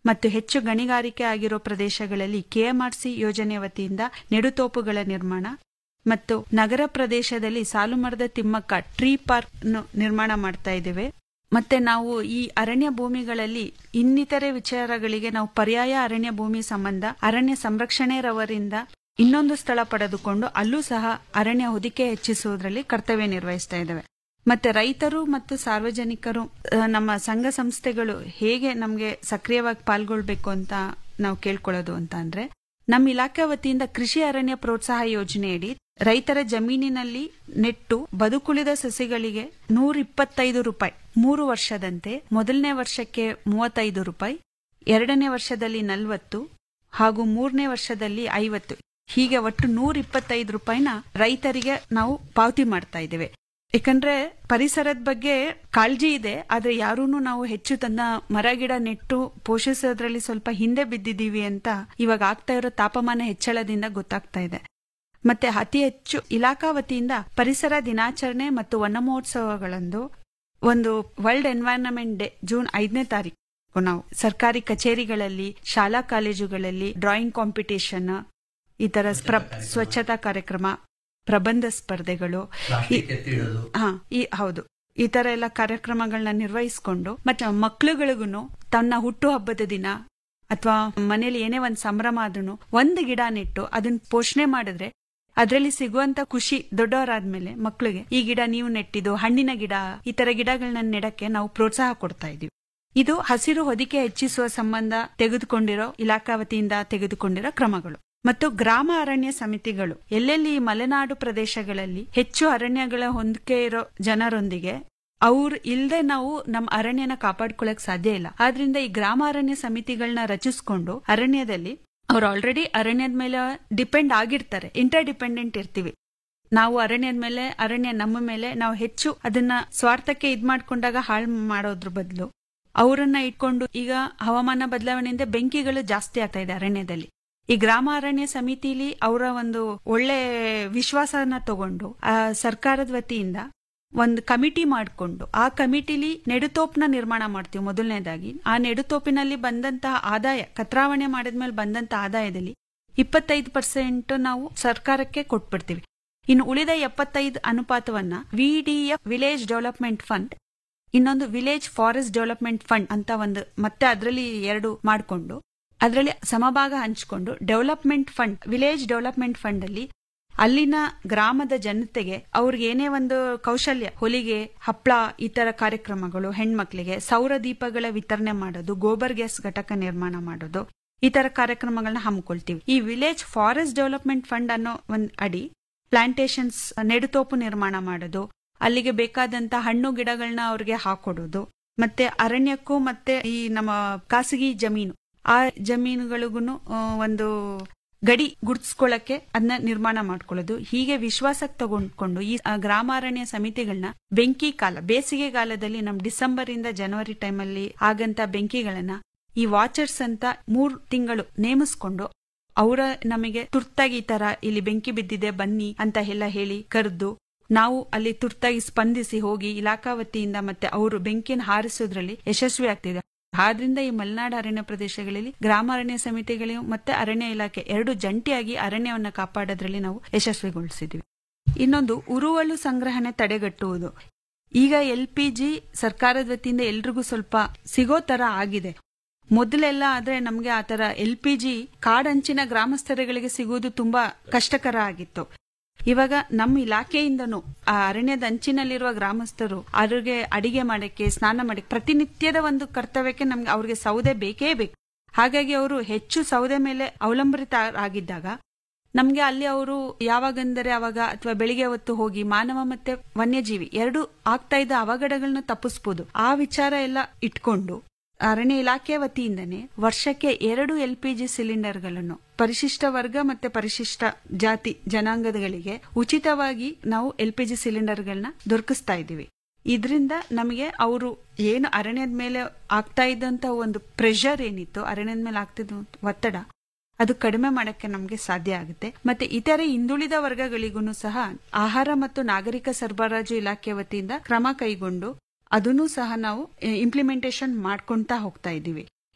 ಮತ್ತು ಹೆಚ್ಚು ಗಣಿಗಾರಿಕೆ ಆಗಿರೋ ಪ್ರದೇಶಗಳಲ್ಲಿ ಕೆಎಂಆರ್ಸಿ ಯೋಜನೆ ವತಿಯಿಂದ ನೆಡುತೋಪುಗಳ ನಿರ್ಮಾಣ ಮತ್ತು ನಗರ ಪ್ರದೇಶದಲ್ಲಿ ಸಾಲು ಮರದ ತಿಮ್ಮಕ್ಕ ಟ್ರೀ ಪಾರ್ಕ್ ನಿರ್ಮಾಣ ಮಾಡ್ತಾ ಇದ್ದೇವೆ ಮತ್ತೆ ನಾವು ಈ ಅರಣ್ಯ ಭೂಮಿಗಳಲ್ಲಿ ಇನ್ನಿತರೆ ವಿಚಾರಗಳಿಗೆ ನಾವು ಪರ್ಯಾಯ ಅರಣ್ಯ ಭೂಮಿ ಸಂಬಂಧ ಅರಣ್ಯ ಸಂರಕ್ಷಣೆರವರಿಂದ ಇನ್ನೊಂದು ಸ್ಥಳ ಪಡೆದುಕೊಂಡು ಅಲ್ಲೂ ಸಹ ಅರಣ್ಯ ಹೊದಿಕೆ ಹೆಚ್ಚಿಸುವುದರಲ್ಲಿ ಕರ್ತವ್ಯ ನಿರ್ವಹಿಸ್ತಾ ಇದ್ದೇವೆ ಮತ್ತೆ ರೈತರು ಮತ್ತು ಸಾರ್ವಜನಿಕರು ಆ, ನಮ್ಮ ಸಂಘ ಸಂಸ್ಥೆಗಳು ಹೇಗೆ ನಮಗೆ ಸಕ್ರಿಯವಾಗಿ ಪಾಲ್ಗೊಳ್ಬೇಕು ಅಂತ ನಾವು ಕೇಳ್ಕೊಳ್ಳೋದು ಅಂತ ಅಂದ್ರೆ ನಮ್ಮ ಇಲಾಖೆ ವತಿಯಿಂದ ಕೃಷಿ ಅರಣ್ಯ ಪ್ರೋತ್ಸಾಹ ಯೋಜನೆಯಡಿ ರೈತರ ಜಮೀನಿನಲ್ಲಿ ನೆಟ್ಟು ಬದುಕುಳಿದ ಸಸಿಗಳಿಗೆ ನೂರ ಇಪ್ಪತ್ತೈದು ರೂಪಾಯಿ ಮೂರು ವರ್ಷದಂತೆ ಮೊದಲನೇ ವರ್ಷಕ್ಕೆ ಮೂವತ್ತೈದು ರೂಪಾಯಿ ಎರಡನೇ ವರ್ಷದಲ್ಲಿ ನಲವತ್ತು ಹಾಗೂ ಮೂರನೇ ವರ್ಷದಲ್ಲಿ ಐವತ್ತು ಹೀಗೆ ಒಟ್ಟು ನೂರ ಇಪ್ಪತ್ತೈದು ರೂಪಾಯಿನ ರೈತರಿಗೆ ನಾವು ಪಾವತಿ ಮಾಡ್ತಾ ಇದ್ದೇವೆ ಯಾಕಂದ್ರೆ ಪರಿಸರದ ಬಗ್ಗೆ ಕಾಳಜಿ ಇದೆ ಆದ್ರೆ ಯಾರೂನು ನಾವು ಹೆಚ್ಚು ತನ್ನ ಮರ ಗಿಡ ನೆಟ್ಟು ಪೋಷಿಸೋದ್ರಲ್ಲಿ ಸ್ವಲ್ಪ ಹಿಂದೆ ಬಿದ್ದಿದ್ದೀವಿ ಅಂತ ಇವಾಗ ಆಗ್ತಾ ಇರೋ ತಾಪಮಾನ ಹೆಚ್ಚಳದಿಂದ ಗೊತ್ತಾಗ್ತಾ ಇದೆ ಮತ್ತೆ ಅತಿ ಹೆಚ್ಚು ಇಲಾಖಾ ವತಿಯಿಂದ ಪರಿಸರ ದಿನಾಚರಣೆ ಮತ್ತು ವನ ಮಹೋತ್ಸವಗಳಂದು ಒಂದು ವರ್ಲ್ಡ್ ಎನ್ವೈರನ್ಮೆಂಟ್ ಡೇ ಜೂನ್ ಐದನೇ ತಾರೀಕು ನಾವು ಸರ್ಕಾರಿ ಕಚೇರಿಗಳಲ್ಲಿ ಶಾಲಾ ಕಾಲೇಜುಗಳಲ್ಲಿ ಡ್ರಾಯಿಂಗ್ ಕಾಂಪಿಟೇಷನ್ ಈ ತರ ಸ್ಪ್ರ- ಸ್ವಚ್ಛತಾ ಕಾರ್ಯಕ್ರಮ ಪ್ರಬಂಧ ಸ್ಪರ್ಧೆಗಳು ಈ- ಹಾ ಈ ಹೌದು ಈ ತರ ಎಲ್ಲ ಕಾರ್ಯಕ್ರಮಗಳನ್ನ ನಿರ್ವಹಿಸಿಕೊಂಡು ಮತ್ತೆ ಮಕ್ಳುಗಳಿಗೂ ತನ್ನ ಹುಟ್ಟು ಹಬ್ಬದ ದಿನ ಅಥವಾ ಮನೇಲಿ ಏನೇ ಒಂದ್ ಸಂಭ್ರಮ ಆದ್ರೂ ಒಂದು ಗಿಡ ನೆಟ್ಟು ಅದನ್ನ ಪೋಷಣೆ ಮಾಡಿದ್ರೆ ಅದರಲ್ಲಿ ಸಿಗುವಂತ ಖುಷಿ ದೊಡ್ಡವರಾದ್ಮೇಲೆ ಮಕ್ಳಿಗೆ ಈ ಗಿಡ ನೀವು ನೆಟ್ಟಿದ್ದು ಹಣ್ಣಿನ ಗಿಡ ಈ ತರ ಗಿಡಗಳನ್ನ ನೆಡಕ್ಕೆ ನಾವು ಪ್ರೋತ್ಸಾಹ ಕೊಡ್ತಾ ಇದೀವಿ ಇದು ಹಸಿರು ಹೊದಿಕೆ ಹೆಚ್ಚಿಸುವ ಸಂಬಂಧ ತೆಗೆದುಕೊಂಡಿರೋ ಇಲಾಖಾ ವತಿಯಿಂದ ತೆಗೆದುಕೊಂಡಿರೋ ಕ್ರಮಗಳು ಮತ್ತು ಗ್ರಾಮ ಅರಣ್ಯ ಸಮಿತಿಗಳು ಎಲ್ಲೆಲ್ಲಿ ಈ ಮಲೆನಾಡು ಪ್ರದೇಶಗಳಲ್ಲಿ ಹೆಚ್ಚು ಅರಣ್ಯಗಳ ಹೊಂದಿಕೆ ಇರೋ ಜನರೊಂದಿಗೆ ಅವ್ರು ಇಲ್ದೆ ನಾವು ನಮ್ಮ ಅರಣ್ಯನ ಕಾಪಾಡ್ಕೊಳಕ್ ಸಾಧ್ಯ ಇಲ್ಲ ಆದ್ರಿಂದ ಈ ಗ್ರಾಮ ಅರಣ್ಯ ಸಮಿತಿಗಳನ್ನ ರಚಿಸ್ಕೊಂಡು ಅರಣ್ಯದಲ್ಲಿ ಅವ್ರು ಆಲ್ರೆಡಿ ಅರಣ್ಯದ ಮೇಲೆ ಡಿಪೆಂಡ್ ಆಗಿರ್ತಾರೆ ಇಂಟರ್ ಡಿಪೆಂಡೆಂಟ್ ಇರ್ತೀವಿ ನಾವು ಅರಣ್ಯದ ಮೇಲೆ ಅರಣ್ಯ ನಮ್ಮ ಮೇಲೆ ನಾವು ಹೆಚ್ಚು ಅದನ್ನ ಸ್ವಾರ್ಥಕ್ಕೆ ಇದ್ ಮಾಡ್ಕೊಂಡಾಗ ಹಾಳು ಮಾಡೋದ್ರ ಬದಲು ಅವರನ್ನ ಇಟ್ಕೊಂಡು ಈಗ ಹವಾಮಾನ ಬದಲಾವಣೆಯಿಂದ ಬೆಂಕಿಗಳು ಜಾಸ್ತಿ ಆಗ್ತಾ ಇದೆ ಅರಣ್ಯದಲ್ಲಿ ಈ ಗ್ರಾಮ ಅರಣ್ಯ ಸಮಿತಿಲಿ ಅವರ ಒಂದು ಒಳ್ಳೆ ವಿಶ್ವಾಸನ ತಗೊಂಡು ಆ ಸರ್ಕಾರದ ವತಿಯಿಂದ ಒಂದು ಕಮಿಟಿ ಮಾಡಿಕೊಂಡು ಆ ಕಮಿಟಿಲಿ ನೆಡುತೋಪ್ನ ನಿರ್ಮಾಣ ಮಾಡ್ತೀವಿ ಮೊದಲನೇದಾಗಿ ಆ ನೆಡುತೋಪಿನಲ್ಲಿ ಬಂದಂತಹ ಆದಾಯ ಕತ್ರಾವಣೆ ಮಾಡಿದ್ಮೇಲೆ ಬಂದಂತಹ ಆದಾಯದಲ್ಲಿ ಇಪ್ಪತ್ತೈದು ಪರ್ಸೆಂಟ್ ನಾವು ಸರ್ಕಾರಕ್ಕೆ ಕೊಟ್ಬಿಡ್ತೀವಿ ಇನ್ನು ಉಳಿದ ಎಪ್ಪತ್ತೈದು ಅನುಪಾತವನ್ನ ವಿಡಿಎಫ್ ವಿಲೇಜ್ ಡೆವಲಪ್ಮೆಂಟ್ ಫಂಡ್ ಇನ್ನೊಂದು ವಿಲೇಜ್ ಫಾರೆಸ್ಟ್ ಡೆವಲಪ್ಮೆಂಟ್ ಫಂಡ್ ಅಂತ ಒಂದು ಮತ್ತೆ ಅದರಲ್ಲಿ ಎರಡು ಮಾಡಿಕೊಂಡು ಅದರಲ್ಲಿ ಸಮಭಾಗ ಹಂಚಿಕೊಂಡು development fund village development fund ಅಲ್ಲಿ ಅಲ್ಲಿನ ಗ್ರಾಮದ ಜನತೆಗೆ ಅವ್ರಿಗೆ ಏನೇ ಒಂದು ಕೌಶಲ್ಯ ಹೊಲಿಗೆ ಹಪ್ಪಳ ಈ ತರ ಕಾರ್ಯಕ್ರಮಗಳು ಹೆಣ್ಮಕ್ಳಿಗೆ ಸೌರ ದೀಪಗಳ ವಿತರಣೆ ಮಾಡೋದು ಗೋಬರ್ ಗ್ಯಾಸ್ ಘಟಕ ನಿರ್ಮಾಣ ಮಾಡೋದು ಈ ತರ ಕಾರ್ಯಕ್ರಮಗಳನ್ನ ಹಮ್ಮಿಕೊಳ್ತೀವಿ ಈ ವಿಲೇಜ್ ಫಾರೆಸ್ಟ್ ಡೆವಲಪ್ಮೆಂಟ್ ಫಂಡ್ ಅನ್ನೋ ಒಂದ್ ಅಡಿ ಪ್ಲಾಂಟೇಶನ್ಸ್ ನೆಡುತೋಪು ನಿರ್ಮಾಣ ಮಾಡೋದು ಅಲ್ಲಿಗೆ ಬೇಕಾದಂತ ಹಣ್ಣು ಗಿಡಗಳನ್ನ ಅವ್ರಿಗೆ ಹಾಕೊಡೋದು ಮತ್ತೆ ಅರಣ್ಯಕ್ಕೂ ಮತ್ತೆ ಈ ನಮ್ಮ ಖಾಸಗಿ ಜಮೀನು ಆ ಜಮೀನುಗಳಿಗೂ ಒಂದು ಗಡಿ ಗುರ್ತಿಸ್ಕೊಳ್ಳಕ್ಕೆ ಅದನ್ನ ನಿರ್ಮಾಣ ಮಾಡ್ಕೊಳ್ಳೋದು ಹೀಗೆ ವಿಶ್ವಾಸಕ್ಕೆ ತಗೊಂಡ್ಕೊಂಡು ಈ ಆ, ಗ್ರಾಮಾರಣ್ಯ ಸಮಿತಿಗಳನ್ನ ಬೆಂಕಿ ಕಾಲ ಬೇಸಿಗೆ ಕಾಲದಲ್ಲಿ ನಮ್ ಡಿಸೆಂಬರ್ ಇಂದ ಜನವರಿ ಟೈಮಲ್ಲಿ ಆಗಂತ ಬೆಂಕಿಗಳನ್ನ ಈ ವಾಚರ್ಸ್ ಅಂತ ಮೂರ್ ತಿಂಗಳು ನೇಮಿಸ್ಕೊಂಡು ಅವರ ನಮಗೆ ತುರ್ತಾಗಿ ಈ ತರ ಇಲ್ಲಿ ಬೆಂಕಿ ಬಿದ್ದಿದೆ ಬನ್ನಿ ಅಂತ ಎಲ್ಲ ಹೇಳಿ ಕರೆದು ನಾವು ಅಲ್ಲಿ ತುರ್ತಾಗಿ ಸ್ಪಂದಿಸಿ ಹೋಗಿ ಇಲಾಖಾ ವತಿಯಿಂದ ಮತ್ತೆ ಅವರು ಬೆಂಕಿಯನ್ನು ಹಾರಿಸೋದ್ರಲ್ಲಿ ಯಶಸ್ವಿ ಆಗ್ತಿದೆ ಆದ್ರಿಂದ ಈ ಮಲೆನಾಡು ಅರಣ್ಯ ಪ್ರದೇಶಗಳಲ್ಲಿ ಗ್ರಾಮ ಅರಣ್ಯ ಸಮಿತಿಗಳು ಮತ್ತೆ ಅರಣ್ಯ ಇಲಾಖೆ ಎರಡು ಜಂಟಿಯಾಗಿ ಅರಣ್ಯವನ್ನ ಕಾಪಾಡೋದ್ರಲ್ಲಿ ನಾವು ಯಶಸ್ವಿಗೊಳಿಸಿದ್ವಿ ಇನ್ನೊಂದು ಉರುವಲು ಸಂಗ್ರಹಣೆ ತಡೆಗಟ್ಟುವುದು ಈಗ ಎಲ್ ಪಿ ಜಿ ಸರ್ಕಾರದ ವತಿಯಿಂದ ಎಲ್ರಿಗೂ ಸ್ವಲ್ಪ ಸಿಗೋ ತರ ಆಗಿದೆ ಮೊದಲೆಲ್ಲ ಆದ್ರೆ ನಮ್ಗೆ ಆ ತರ ಎಲ್ ಪಿ ಜಿ ಕಾಡಂಚಿನ ಗ್ರಾಮಸ್ಥರುಗಳಿಗೆ ಸಿಗುವುದು ತುಂಬಾ ಕಷ್ಟಕರ ಆಗಿತ್ತು ಇವಾಗ ನಮ್ಮ ಇಲಾಖೆಯಿಂದನೂ ಆ ಅರಣ್ಯದ ಅಂಚಿನಲ್ಲಿರುವ ಗ್ರಾಮಸ್ಥರು ಅವ್ರಿಗೆ ಅಡಿಗೆ ಮಾಡಕ್ಕೆ ಸ್ನಾನ ಮಾಡಕ್ಕೆ ಪ್ರತಿನಿತ್ಯದ ಒಂದು ಕರ್ತವ್ಯಕ್ಕೆ ನಮ್ಗೆ ಅವ್ರಿಗೆ ಸೌದೆ ಬೇಕೇ ಬೇಕು ಹಾಗಾಗಿ ಅವರು ಹೆಚ್ಚು ಸೌದೆ ಮೇಲೆ ಅವಲಂಬಿತ ಆಗಿದ್ದಾಗ ನಮ್ಗೆ ಅಲ್ಲಿ ಅವರು ಯಾವಾಗಂದರೆ ಅವಾಗ ಅಥವಾ ಬೆಳಿಗ್ಗೆ ಹೊತ್ತು ಹೋಗಿ ಮಾನವ ಮತ್ತೆ ವನ್ಯಜೀವಿ ಎರಡು ಆಗ್ತಾ ಇದ್ದ ಅವಘಡಗಳನ್ನ ತಪ್ಪಿಸ್ಬೋದು ಆ ವಿಚಾರ ಎಲ್ಲ ಇಟ್ಕೊಂಡು ಅರಣ್ಯ ಇಲಾಖೆ ವತಿಯಿಂದನೇ ವರ್ಷಕ್ಕೆ ಎರಡು ಎಲ್ ಪಿ ಜಿ ಸಿಲಿಂಡರ್ಗಳನ್ನು ಪರಿಶಿಷ್ಟ ವರ್ಗ ಮತ್ತೆ ಪರಿಶಿಷ್ಟ ಜಾತಿ ಜನಾಂಗದಗಳಿಗೆ ಉಚಿತವಾಗಿ ನಾವು ಎಲ್ ಪಿ ಜಿ ಸಿಲಿಂಡರ್ಗಳನ್ನ ದೊರಕಿಸ್ತಾ ಇದ್ದೀವಿ ಇದರಿಂದ ನಮಗೆ ಅವರು ಏನು ಅರಣ್ಯದ ಮೇಲೆ ಆಗ್ತಾ ಇದ್ದಂತ ಒಂದು ಪ್ರೆಷರ್ ಏನಿತ್ತು ಅರಣ್ಯದ ಮೇಲೆ ಆಗ್ತಿದ್ದ ಒತ್ತಡ ಅದು ಕಡಿಮೆ ಮಾಡಕ್ಕೆ ನಮಗೆ ಸಾಧ್ಯ ಆಗುತ್ತೆ ಮತ್ತೆ ಇತರೆ ಹಿಂದುಳಿದ ವರ್ಗಗಳಿಗೂ ಸಹ ಆಹಾರ ಮತ್ತು ನಾಗರಿಕ ಸರಬರಾಜು ಇಲಾಖೆ ವತಿಯಿಂದ ಕ್ರಮ ಕೈಗೊಂಡು ಅದನ್ನು ಸಹ ನಾವು ಇಂಪ್ಲಿಮೆಂಟೇಷನ್ ಮಾಡ್ಕೊಂತಾ ಹೋಗ್ತಾ ಇದ್ದೀವಿ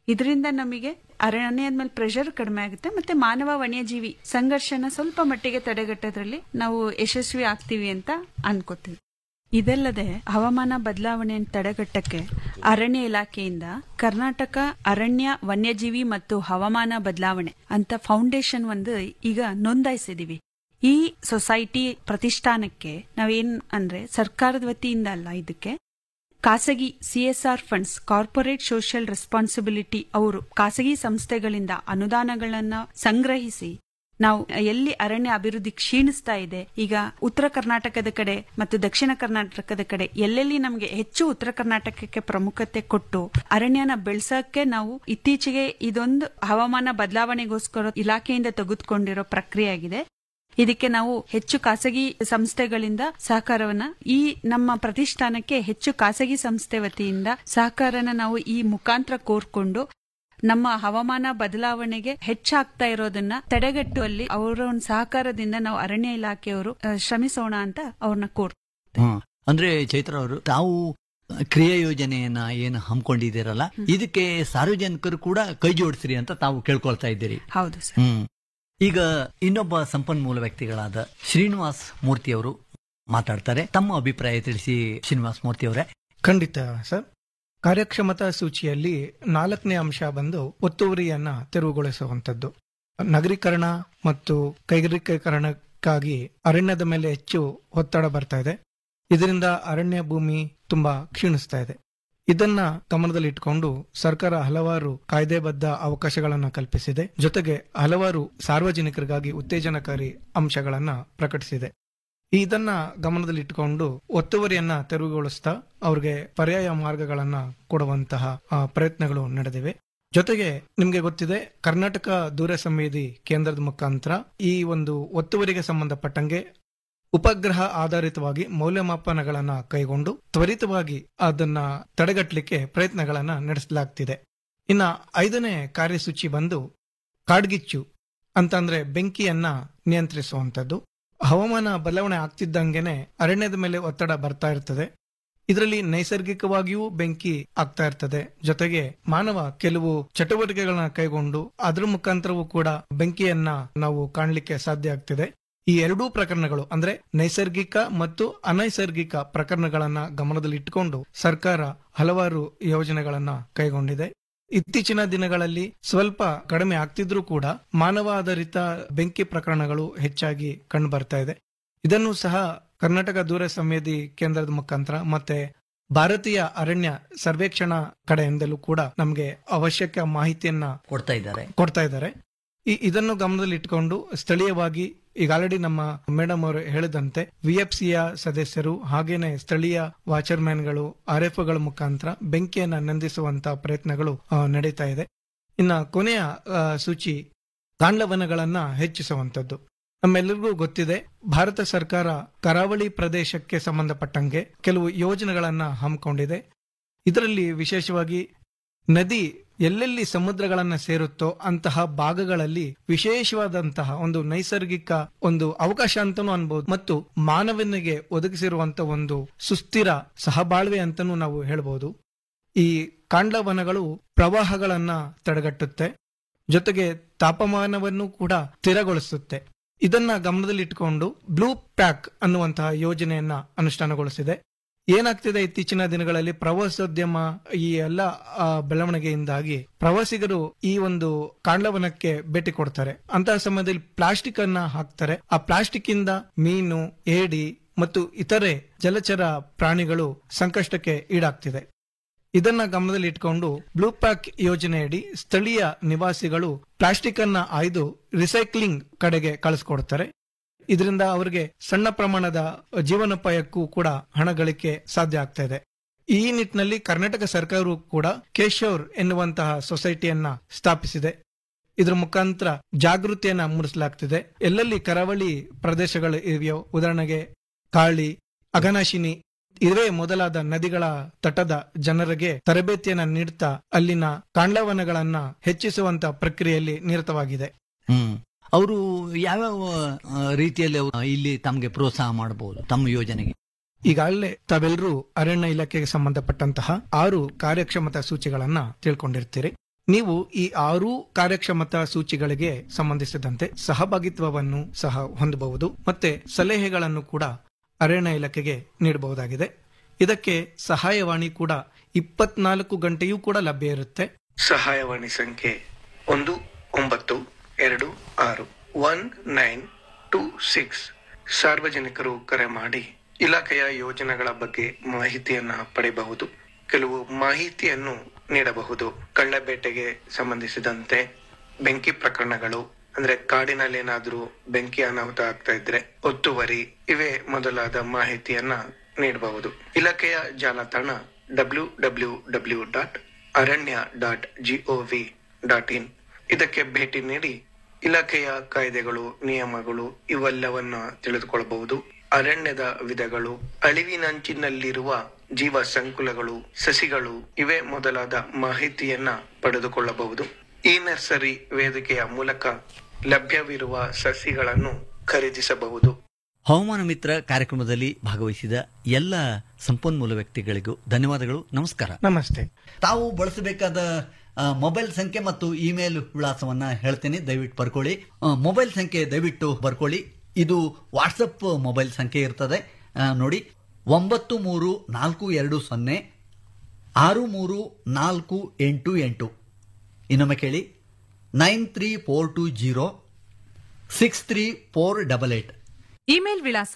ಇದರಿಂದ ನಮಗೆ ಅರಣ್ಯದ ಮೇಲೆ ಪ್ರೆಷರ್ ಕಡಿಮೆ ಆಗುತ್ತೆ ಮತ್ತೆ ಮಾನವ ವನ್ಯಜೀವಿ ಸಂಘರ್ಷನ ಸ್ವಲ್ಪ ಮಟ್ಟಿಗೆ ತಡೆಗಟ್ಟೋದ್ರಲ್ಲಿ ನಾವು ಯಶಸ್ವಿ ಆಗ್ತೀವಿ ಅಂತ ಅನ್ಕೋತೀವಿ ಇದಲ್ಲದೆ ಹವಾಮಾನ ಬದಲಾವಣೆಯನ್ನು ತಡೆಗಟ್ಟಕ್ಕೆ ಅರಣ್ಯ ಇಲಾಖೆಯಿಂದ ಕರ್ನಾಟಕ ಅರಣ್ಯ ವನ್ಯಜೀವಿ ಮತ್ತು ಹವಾಮಾನ ಬದಲಾವಣೆ ಅಂತ ಫೌಂಡೇಶನ್ ಒಂದು ಈಗ ನೋಂದಾಯಿಸಿದೀವಿ ಈ ಸೊಸೈಟಿ ಪ್ರತಿಷ್ಠಾನಕ್ಕೆ ನಾವೇನ್ ಅಂದ್ರೆ ಸರ್ಕಾರದ ವತಿಯಿಂದ ಅಲ್ಲ ಇದಕ್ಕೆ ಖಾಸಗಿ CSR funds corporate social responsibility ಅವರು ಖಾಸಗಿ ಸಂಸ್ಥೆಗಳಿಂದ ಅನುದಾನಗಳನ್ನ ಸಂಗ್ರಹಿಸಿ ನಾವು ಎಲ್ಲಿ ಅರಣ್ಯ ಅಭಿವೃದ್ಧಿ ಕ್ಷೀಣಿಸ್ತಾ ಇದೆ ಈಗ ಉತ್ತರ ಕರ್ನಾಟಕದ ಕಡೆ ಮತ್ತು ದಕ್ಷಿಣ ಕರ್ನಾಟಕದ ಕಡೆ ಎಲ್ಲೆಲ್ಲಿ ನಮಗೆ ಹೆಚ್ಚು ಉತ್ತರ ಕರ್ನಾಟಕಕ್ಕೆ ಪ್ರಮುಖತೆ ಕೊಟ್ಟು ಅರಣ್ಯನ ಬೆಳೆಸಕ್ಕೆ ನಾವು ಇತ್ತೀಚೆಗೆ ಇದೊಂದು ಹವಾಮಾನ ಬದಲಾವಣೆಗೋಸ್ಕರ ಇಲಾಖೆಯಿಂದ ತೆಗೆದುಕೊಂಡಿರೋ ಪ್ರಕ್ರಿಯೆ ಆಗಿದೆ ಇದಕ್ಕೆ ನಾವು ಹೆಚ್ಚು ಖಾಸಗಿ ಸಂಸ್ಥೆಗಳಿಂದ ಸಹಕಾರವನ್ನ ಈ ನಮ್ಮ ಪ್ರತಿಷ್ಠಾನಕ್ಕೆ ಹೆಚ್ಚು ಖಾಸಗಿ ಸಂಸ್ಥೆ ವತಿಯಿಂದ ಸಹಕಾರನ ನಾವು ಈ ಮುಖಾಂತರ ಕೋರ್ಕೊಂಡು ನಮ್ಮ ಹವಾಮಾನ ಬದಲಾವಣೆಗೆ ಹೆಚ್ಚಾಗ್ತಾ ಇರೋದನ್ನ ತಡೆಗಟ್ಟುವಲ್ಲಿ ಅವರ ಒಂದು ಸಹಕಾರದಿಂದ ನಾವು ಅರಣ್ಯ ಇಲಾಖೆಯವರು ಆ, ಶ್ರಮಿಸೋಣ ಅಂತ ಅವ್ರನ್ನ ಕೋರ್ ಹ್ಮ್. ಅಂದ್ರೆ ಚೈತ್ರ ಅವರು ತಾವು ಕ್ರಿಯಾ ಯೋಜನೆಯನ್ನ ಏನು ಹಮ್ಮಿಕೊಂಡಿದ್ದೀರಲ್ಲ ಇದಕ್ಕೆ ಸಾರ್ವಜನಿಕರು ಕೂಡ ಕೈ ಜೋಡಿಸ್ರಿ ಅಂತ ತಾವು ಕೇಳ್ಕೊಳ್ತಾ ಇದ್ದೀರಿ ಹೌದು ಸರ್ ಹ್ಮ್ ಈಗ ಇನ್ನೊಬ್ಬ ಸಂಪನ್ಮೂಲ ವ್ಯಕ್ತಿಗಳಾದ ಶ್ರೀನಿವಾಸ್ ಮೂರ್ತಿ ಅವರು ಮಾತಾಡ್ತಾರೆ ತಮ್ಮ ಅಭಿಪ್ರಾಯ ತಿಳಿಸಿ ಶ್ರೀನಿವಾಸ್ ಮೂರ್ತಿ ಅವರೇ ಖಂಡಿತ ಸರ್ ಕಾರ್ಯಕ್ಷಮತಾ ಸೂಚಿಯಲ್ಲಿ ನಾಲ್ಕನೇ ಅಂಶ ಬಂದು ಒತ್ತುವರಿಯನ್ನ ತೆರವುಗೊಳಿಸುವಂತದ್ದು ನಗರೀಕರಣ ಮತ್ತು ಕೈಗಾರಿಕೀಕರಣಕ್ಕಾಗಿ ಅರಣ್ಯದ ಮೇಲೆ ಹೆಚ್ಚು ಒತ್ತಡ ಬರ್ತಾ ಇದೆ ಇದರಿಂದ ಅರಣ್ಯ ಭೂಮಿ ತುಂಬಾ ಕ್ಷೀಣಿಸ್ತಾ ಇದೆ ಇದನ್ನ ಗಮನದಲ್ಲಿಟ್ಟುಕೊಂಡು ಸರ್ಕಾರ ಹಲವಾರು ಕಾಯ್ದೆಬದ್ಧ ಅವಕಾಶಗಳನ್ನ ಕಲ್ಪಿಸಿದೆ ಜೊತೆಗೆ ಹಲವಾರು ಸಾರ್ವಜನಿಕರಿಗಾಗಿ ಉತ್ತೇಜನಕಾರಿ ಅಂಶಗಳನ್ನ ಪ್ರಕಟಿಸಿದೆ ಇದನ್ನ ಗಮನದಲ್ಲಿಟ್ಟುಕೊಂಡು ಒತ್ತುವರಿಯನ್ನ ತೆರವುಗೊಳಿಸ್ತಾ ಅವ್ರಿಗೆ ಪರ್ಯಾಯ ಮಾರ್ಗಗಳನ್ನ ಕೊಡುವಂತಹ ಆ, ಪ್ರಯತ್ನಗಳು ನಡೆದಿವೆ ಜೊತೆಗೆ ನಿಮ್ಗೆ ಗೊತ್ತಿದೆ ಕರ್ನಾಟಕ ದೂರ ಸಂವೇದಿ ಕೇಂದ್ರದ ಮುಖಾಂತರ ಈ ಒಂದು ಒತ್ತುವರಿಗೆ ಸಂಬಂಧಪಟ್ಟಂಗೆ ಉಪಗ್ರಹ ಆಧಾರಿತವಾಗಿ ಮೌಲ್ಯಮಾಪನಗಳನ್ನ ಕೈಗೊಂಡು ತ್ವರಿತವಾಗಿ ಅದನ್ನ ತಡೆಗಟ್ಟಲಿಕ್ಕೆ ಪ್ರಯತ್ನಗಳನ್ನ ನಡೆಸಲಾಗ್ತಿದೆ ಇನ್ನ ಐದನೇ ಕಾರ್ಯಸೂಚಿ ಬಂದು ಕಾಡ್ಗಿಚ್ಚು ಅಂತಂದ್ರೆ ಬೆಂಕಿಯನ್ನ ನಿಯಂತ್ರಿಸುವಂತದ್ದು ಹವಾಮಾನ ಬದಲಾವಣೆ ಆಗ್ತಿದ್ದಂಗೆನೆ ಅರಣ್ಯದ ಮೇಲೆ ಒತ್ತಡ ಬರ್ತಾ ಇರ್ತದೆ ಇದರಲ್ಲಿ ನೈಸರ್ಗಿಕವಾಗಿಯೂ ಬೆಂಕಿ ಆಗ್ತಾ ಇರ್ತದೆ ಜೊತೆಗೆ ಮಾನವ ಕೆಲವು ಚಟುವಟಿಕೆಗಳನ್ನ ಕೈಗೊಂಡು ಅದ್ರ ಮುಖಾಂತರವೂ ಕೂಡ ಬೆಂಕಿಯನ್ನ ನಾವು ಕಾಣಲಿಕ್ಕೆ ಸಾಧ್ಯ ಆಗ್ತಿದೆ ಈ ಎರಡೂ ಪ್ರಕರಣಗಳು ಅಂದ್ರೆ ನೈಸರ್ಗಿಕ ಮತ್ತು ಅನೈಸರ್ಗಿಕ ಪ್ರಕರಣಗಳನ್ನ ಗಮನದಲ್ಲಿಟ್ಟುಕೊಂಡು ಸರ್ಕಾರ ಹಲವಾರು ಯೋಜನೆಗಳನ್ನ ಕೈಗೊಂಡಿದೆ ಇತ್ತೀಚಿನ ದಿನಗಳಲ್ಲಿ ಸ್ವಲ್ಪ ಕಡಿಮೆ ಆಗ್ತಿದ್ರೂ ಕೂಡ ಮಾನವ ಆಧಾರಿತ ಬೆಂಕಿ ಪ್ರಕರಣಗಳು ಹೆಚ್ಚಾಗಿ ಕಂಡು ಬರ್ತಾ ಇದೆ ಇದನ್ನು ಸಹ ಕರ್ನಾಟಕ ದೂರ ಸಂವೇದಿ ಕೇಂದ್ರದ ಮುಖಾಂತರ ಮತ್ತೆ ಭಾರತೀಯ ಅರಣ್ಯ ಸರ್ವೇಕ್ಷಣಾ ಕಡೆಯಿಂದಲೂ ಕೂಡ ನಮಗೆ ಅವಶ್ಯಕ ಮಾಹಿತಿಯನ್ನ ಕೊಡ್ತಾ ಇದ್ದಾರೆ ಕೊಡ್ತಾ ಇದ್ದಾರೆ ಈ- ಇದನ್ನು ಗಮನದಲ್ಲಿ ಇಟ್ಕೊಂಡು ಸ್ಥಳೀಯವಾಗಿ ಈಗ ಆಲ್ರೆಡಿ ನಮ್ಮ ಮೇಡಮ್ ಅವರು ಹೇಳಿದಂತೆ ವಿಎಫ್ಸಿಯ ಸದಸ್ಯರು ಹಾಗೇನೆ ಸ್ಥಳೀಯ ವಾಚರ್ಮ್ಯಾನ್ಗಳು ಆರ್ ಎಫ್ ಗಳ ಮುಖಾಂತರ ಬೆಂಕಿಯನ್ನ ನಂದಿಸುವಂತ ಪ್ರಯತ್ನಗಳು ಆ, ನಡೀತಾ ಇದೆ ಇನ್ನ ಕೊನೆಯ ಆ, ಸೂಚಿ ಕಾಂಡವನಗಳನ್ನ ಹೆಚ್ಚಿಸುವಂತದ್ದು ನಮ್ಮೆಲ್ಲರಿಗೂ ಗೊತ್ತಿದೆ ಭಾರತ ಸರ್ಕಾರ ಕರಾವಳಿ ಪ್ರದೇಶಕ್ಕೆ ಸಂಬಂಧಪಟ್ಟಂಗೆ ಕೆಲವು ಯೋಜನೆಗಳನ್ನ ಹಮ್ಮಿಕೊಂಡಿದೆ ಇದರಲ್ಲಿ ವಿಶೇಷವಾಗಿ ನದಿ ಎಲ್ಲೆಲ್ಲಿ ಸಮುದ್ರಗಳನ್ನ ಸೇರುತ್ತೋ ಅಂತಹ ಭಾಗಗಳಲ್ಲಿ ವಿಶೇಷವಾದಂತಹ ಒಂದು ನೈಸರ್ಗಿಕ ಒಂದು ಅವಕಾಶ ಅಂತಾನೂ ಅನ್ಬಹುದು ಮತ್ತು ಮಾನವನಿಗೆ ಒದಗಿಸಿರುವಂತ ಒಂದು ಸುಸ್ಥಿರ ಸಹಬಾಳ್ವೆ ಅಂತಾನೂ ನಾವು ಹೇಳ್ಬೋದು ಈ ಕಾಂಡವನಗಳು ಪ್ರವಾಹಗಳನ್ನ ತಡೆಗಟ್ಟುತ್ತೆ ಜೊತೆಗೆ ತಾಪಮಾನವನ್ನು ಕೂಡ ಸ್ಥಿರಗೊಳಿಸುತ್ತೆ ಇದನ್ನ ಗಮನದಲ್ಲಿಟ್ಟುಕೊಂಡು ಬ್ಲೂ ಪ್ಯಾಕ್ ಅನ್ನುವಂತಹ ಯೋಜನೆಯನ್ನ ಅನುಷ್ಠಾನಗೊಳಿಸಿದೆ ಏನಾಗ್ತಿದೆ ಇತ್ತೀಚಿನ ದಿನಗಳಲ್ಲಿ ಪ್ರವಾಸೋದ್ಯಮ ಈ ಎಲ್ಲ ಆ, ಬೆಳವಣಿಗೆಯಿಂದಾಗಿ ಪ್ರವಾಸಿಗರು ಈ ಒಂದು ಕಾಂಡವನಕ್ಕೆ ಭೇಟಿ ಕೊಡ್ತಾರೆ ಅಂತಹ ಸಮಯದಲ್ಲಿ ಪ್ಲಾಸ್ಟಿಕ್ ಅನ್ನ ಹಾಕ್ತಾರೆ ಆ ಪ್ಲಾಸ್ಟಿಕ್ ಇಂದ ಮೀನು ಏಡಿ ಮತ್ತು ಇತರೆ ಜಲಚರ ಪ್ರಾಣಿಗಳು ಸಂಕಷ್ಟಕ್ಕೆ ಈಡಾಗ್ತಿದೆ ಇದನ್ನ ಗಮನದಲ್ಲಿ ಇಟ್ಕೊಂಡು ಬ್ಲೂ ಪ್ಯಾಕ್ ಯೋಜನೆಯಡಿ ಸ್ಥಳೀಯ ನಿವಾಸಿಗಳು ಪ್ಲಾಸ್ಟಿಕ್ ಅನ್ನ ಆಯ್ದು ರಿಸೈಕ್ಲಿಂಗ್ ಕಡೆಗೆ ಕಳಿಸ್ಕೊಡ್ತಾರೆ ಇದರಿಂದ ಅವರಿಗೆ ಸಣ್ಣ ಪ್ರಮಾಣದ ಜೀವನೋಪಾಯಕ್ಕೂ ಕೂಡ ಹಣ ಗಳಿಕೆ ಸಾಧ್ಯ ಆಗ್ತಾ ಇದೆ ಈ ನಿಟ್ಟಿನಲ್ಲಿ ಕರ್ನಾಟಕ ಸರ್ಕಾರವು ಕೂಡ ಕೇಶೋರ್ ಎನ್ನುವಂತಹ ಸೊಸೈಟಿಯನ್ನ ಸ್ಥಾಪಿಸಿದೆ ಇದರ ಮುಖಾಂತರ ಜಾಗೃತಿಯನ್ನ ಮೂಡಿಸಲಾಗ್ತಿದೆ ಎಲ್ಲೆಲ್ಲಿ ಕರಾವಳಿ ಪ್ರದೇಶಗಳು ಇವೆಯೋ ಉದಾಹರಣೆಗೆ ಕಾಳಿ ಅಘನಾಶಿನಿ ಇವೇ ಮೊದಲಾದ ನದಿಗಳ ತಟದ ಜನರಿಗೆ ತರಬೇತಿಯನ್ನ ನೀಡುತ್ತಾ ಅಲ್ಲಿನ ಕಾಂಡವನಗಳನ್ನ ಹೆಚ್ಚಿಸುವಂತ ಪ್ರಕ್ರಿಯೆಯಲ್ಲಿ ನಿರತವಾಗಿದೆ ಹ್ಮ್ ಅವರು ಯಾವ್ಯಾವ ಆ, ರೀತಿಯಲ್ಲಿ ಅವ್ರು ಇಲ್ಲಿ ತಮಗೆ ಪ್ರೋತ್ಸಾಹ ಮಾಡಬಹುದು ತಮ್ಮ ಯೋಜನೆಗೆ ಈಗಾಗಲೇ ತಾವೆಲ್ಲರೂ ಅರಣ್ಯ ಇಲಾಖೆಗೆ ಸಂಬಂಧಪಟ್ಟಂತಹ ಆರು ಕಾರ್ಯಕ್ಷಮತಾ ಸೂಚಿಗಳನ್ನ ತಿಳ್ಕೊಂಡಿರ್ತೀರಿ ನೀವು ಈ ಆರು ಕಾರ್ಯಕ್ಷಮತಾ ಸೂಚಿಗಳಿಗೆ ಸಂಬಂಧಿಸಿದಂತೆ ಸಹಭಾಗಿತ್ವವನ್ನು ಸಹ ಹೊಂದಬಹುದು ಮತ್ತೆ ಸಲಹೆಗಳನ್ನು ಕೂಡ ಅರಣ್ಯ ಇಲಾಖೆಗೆ ನೀಡಬಹುದಾಗಿದೆ ಇದಕ್ಕೆ ಸಹಾಯವಾಣಿ ಕೂಡ ಇಪ್ಪತ್ನಾಲ್ಕು ಗಂಟೆಯೂ ಕೂಡ ಲಭ್ಯ ಇರುತ್ತೆ ಸಹಾಯವಾಣಿ ಸಂಖ್ಯೆ ಒಂದು ಒಂಬತ್ತು ಎರಡು ಆರು ಒನ್ ನೈನ್ ಟೂ ಸಿಕ್ಸ್ ಸಾರ್ವಜನಿಕರು ಕರೆ ಮಾಡಿ ಇಲಾಖೆಯ ಯೋಜನೆಗಳ ಬಗ್ಗೆ ಮಾಹಿತಿಯನ್ನ ಪಡೆಯಬಹುದು ಕೆಲವು ಮಾಹಿತಿಯನ್ನು ನೀಡಬಹುದು ಕಳ್ಳಬೇಟೆಗೆ ಸಂಬಂಧಿಸಿದಂತೆ ಬೆಂಕಿ ಪ್ರಕರಣಗಳು ಅಂದ್ರೆ ಕಾಡಿನಲ್ಲಿ ಏನಾದ್ರೂ ಬೆಂಕಿ ಅನಾಹುತ ಆಗ್ತಾ ಇದ್ರೆ ಒತ್ತುವರಿ ಇವೇ ಮೊದಲಾದ ಮಾಹಿತಿಯನ್ನ ನೀಡಬಹುದು ಇಲಾಖೆಯ ಜಾಲತಾಣ W W W dot Aranya dot gov dot in ಇದಕ್ಕೆ ಭೇಟಿ ನೀಡಿ ಇಲಾಖೆಯ ಕಾಯ್ದೆಗಳು ನಿಯಮಗಳು ಇವೆಲ್ಲವನ್ನ ತಿಳಿದುಕೊಳ್ಳಬಹುದು ಅರಣ್ಯದ ವಿಧಗಳು ಅಳಿವಿನಂಚಿನಲ್ಲಿರುವ ಜೀವ ಸಂಕುಲಗಳು ಸಸಿಗಳು ಇವೇ ಮೊದಲಾದ ಮಾಹಿತಿಯನ್ನ ಪಡೆದುಕೊಳ್ಳಬಹುದು ಈ ನರ್ಸರಿ ವೇದಿಕೆಯ ಮೂಲಕ ಲಭ್ಯವಿರುವ ಸಸಿಗಳನ್ನು ಖರೀದಿಸಬಹುದು ಹವಾಮಾನ ಮಿತ್ರ ಕಾರ್ಯಕ್ರಮದಲ್ಲಿ ಭಾಗವಹಿಸಿದ ಎಲ್ಲ ಸಂಪನ್ಮೂಲ ವ್ಯಕ್ತಿಗಳಿಗೂ ಧನ್ಯವಾದಗಳು ನಮಸ್ಕಾರ ನಮಸ್ತೆ ತಾವು ಬಳಸಬೇಕಾದ ಆ, ಮೊಬೈಲ್ ಸಂಖ್ಯೆ ಮತ್ತು ಇಮೇಲ್ ವಿಳಾಸವನ್ನ ಹೇಳ್ತೇನೆ ದಯವಿಟ್ಟು ಬರ್ಕೊಳ್ಳಿ ಆ, ಮೊಬೈಲ್ ಸಂಖ್ಯೆ ದಯವಿಟ್ಟು ಬರ್ಕೊಳ್ಳಿ ಇದು ವಾಟ್ಸಪ್ ಮೊಬೈಲ್ ಸಂಖ್ಯೆ ಇರ್ತದೆ ಆ, ನೋಡಿ ಒಂಬತ್ತು ಮೂರು ನಾಲ್ಕು ಎರಡು ಸೊನ್ನೆ ಆರು ಮೂರು ನಾಲ್ಕು ಎಂಟು ಎಂಟು ಇನ್ನೊಮ್ಮೆ ಕೇಳಿ nine three four two zero six three four double eight email ವಿಳಾಸ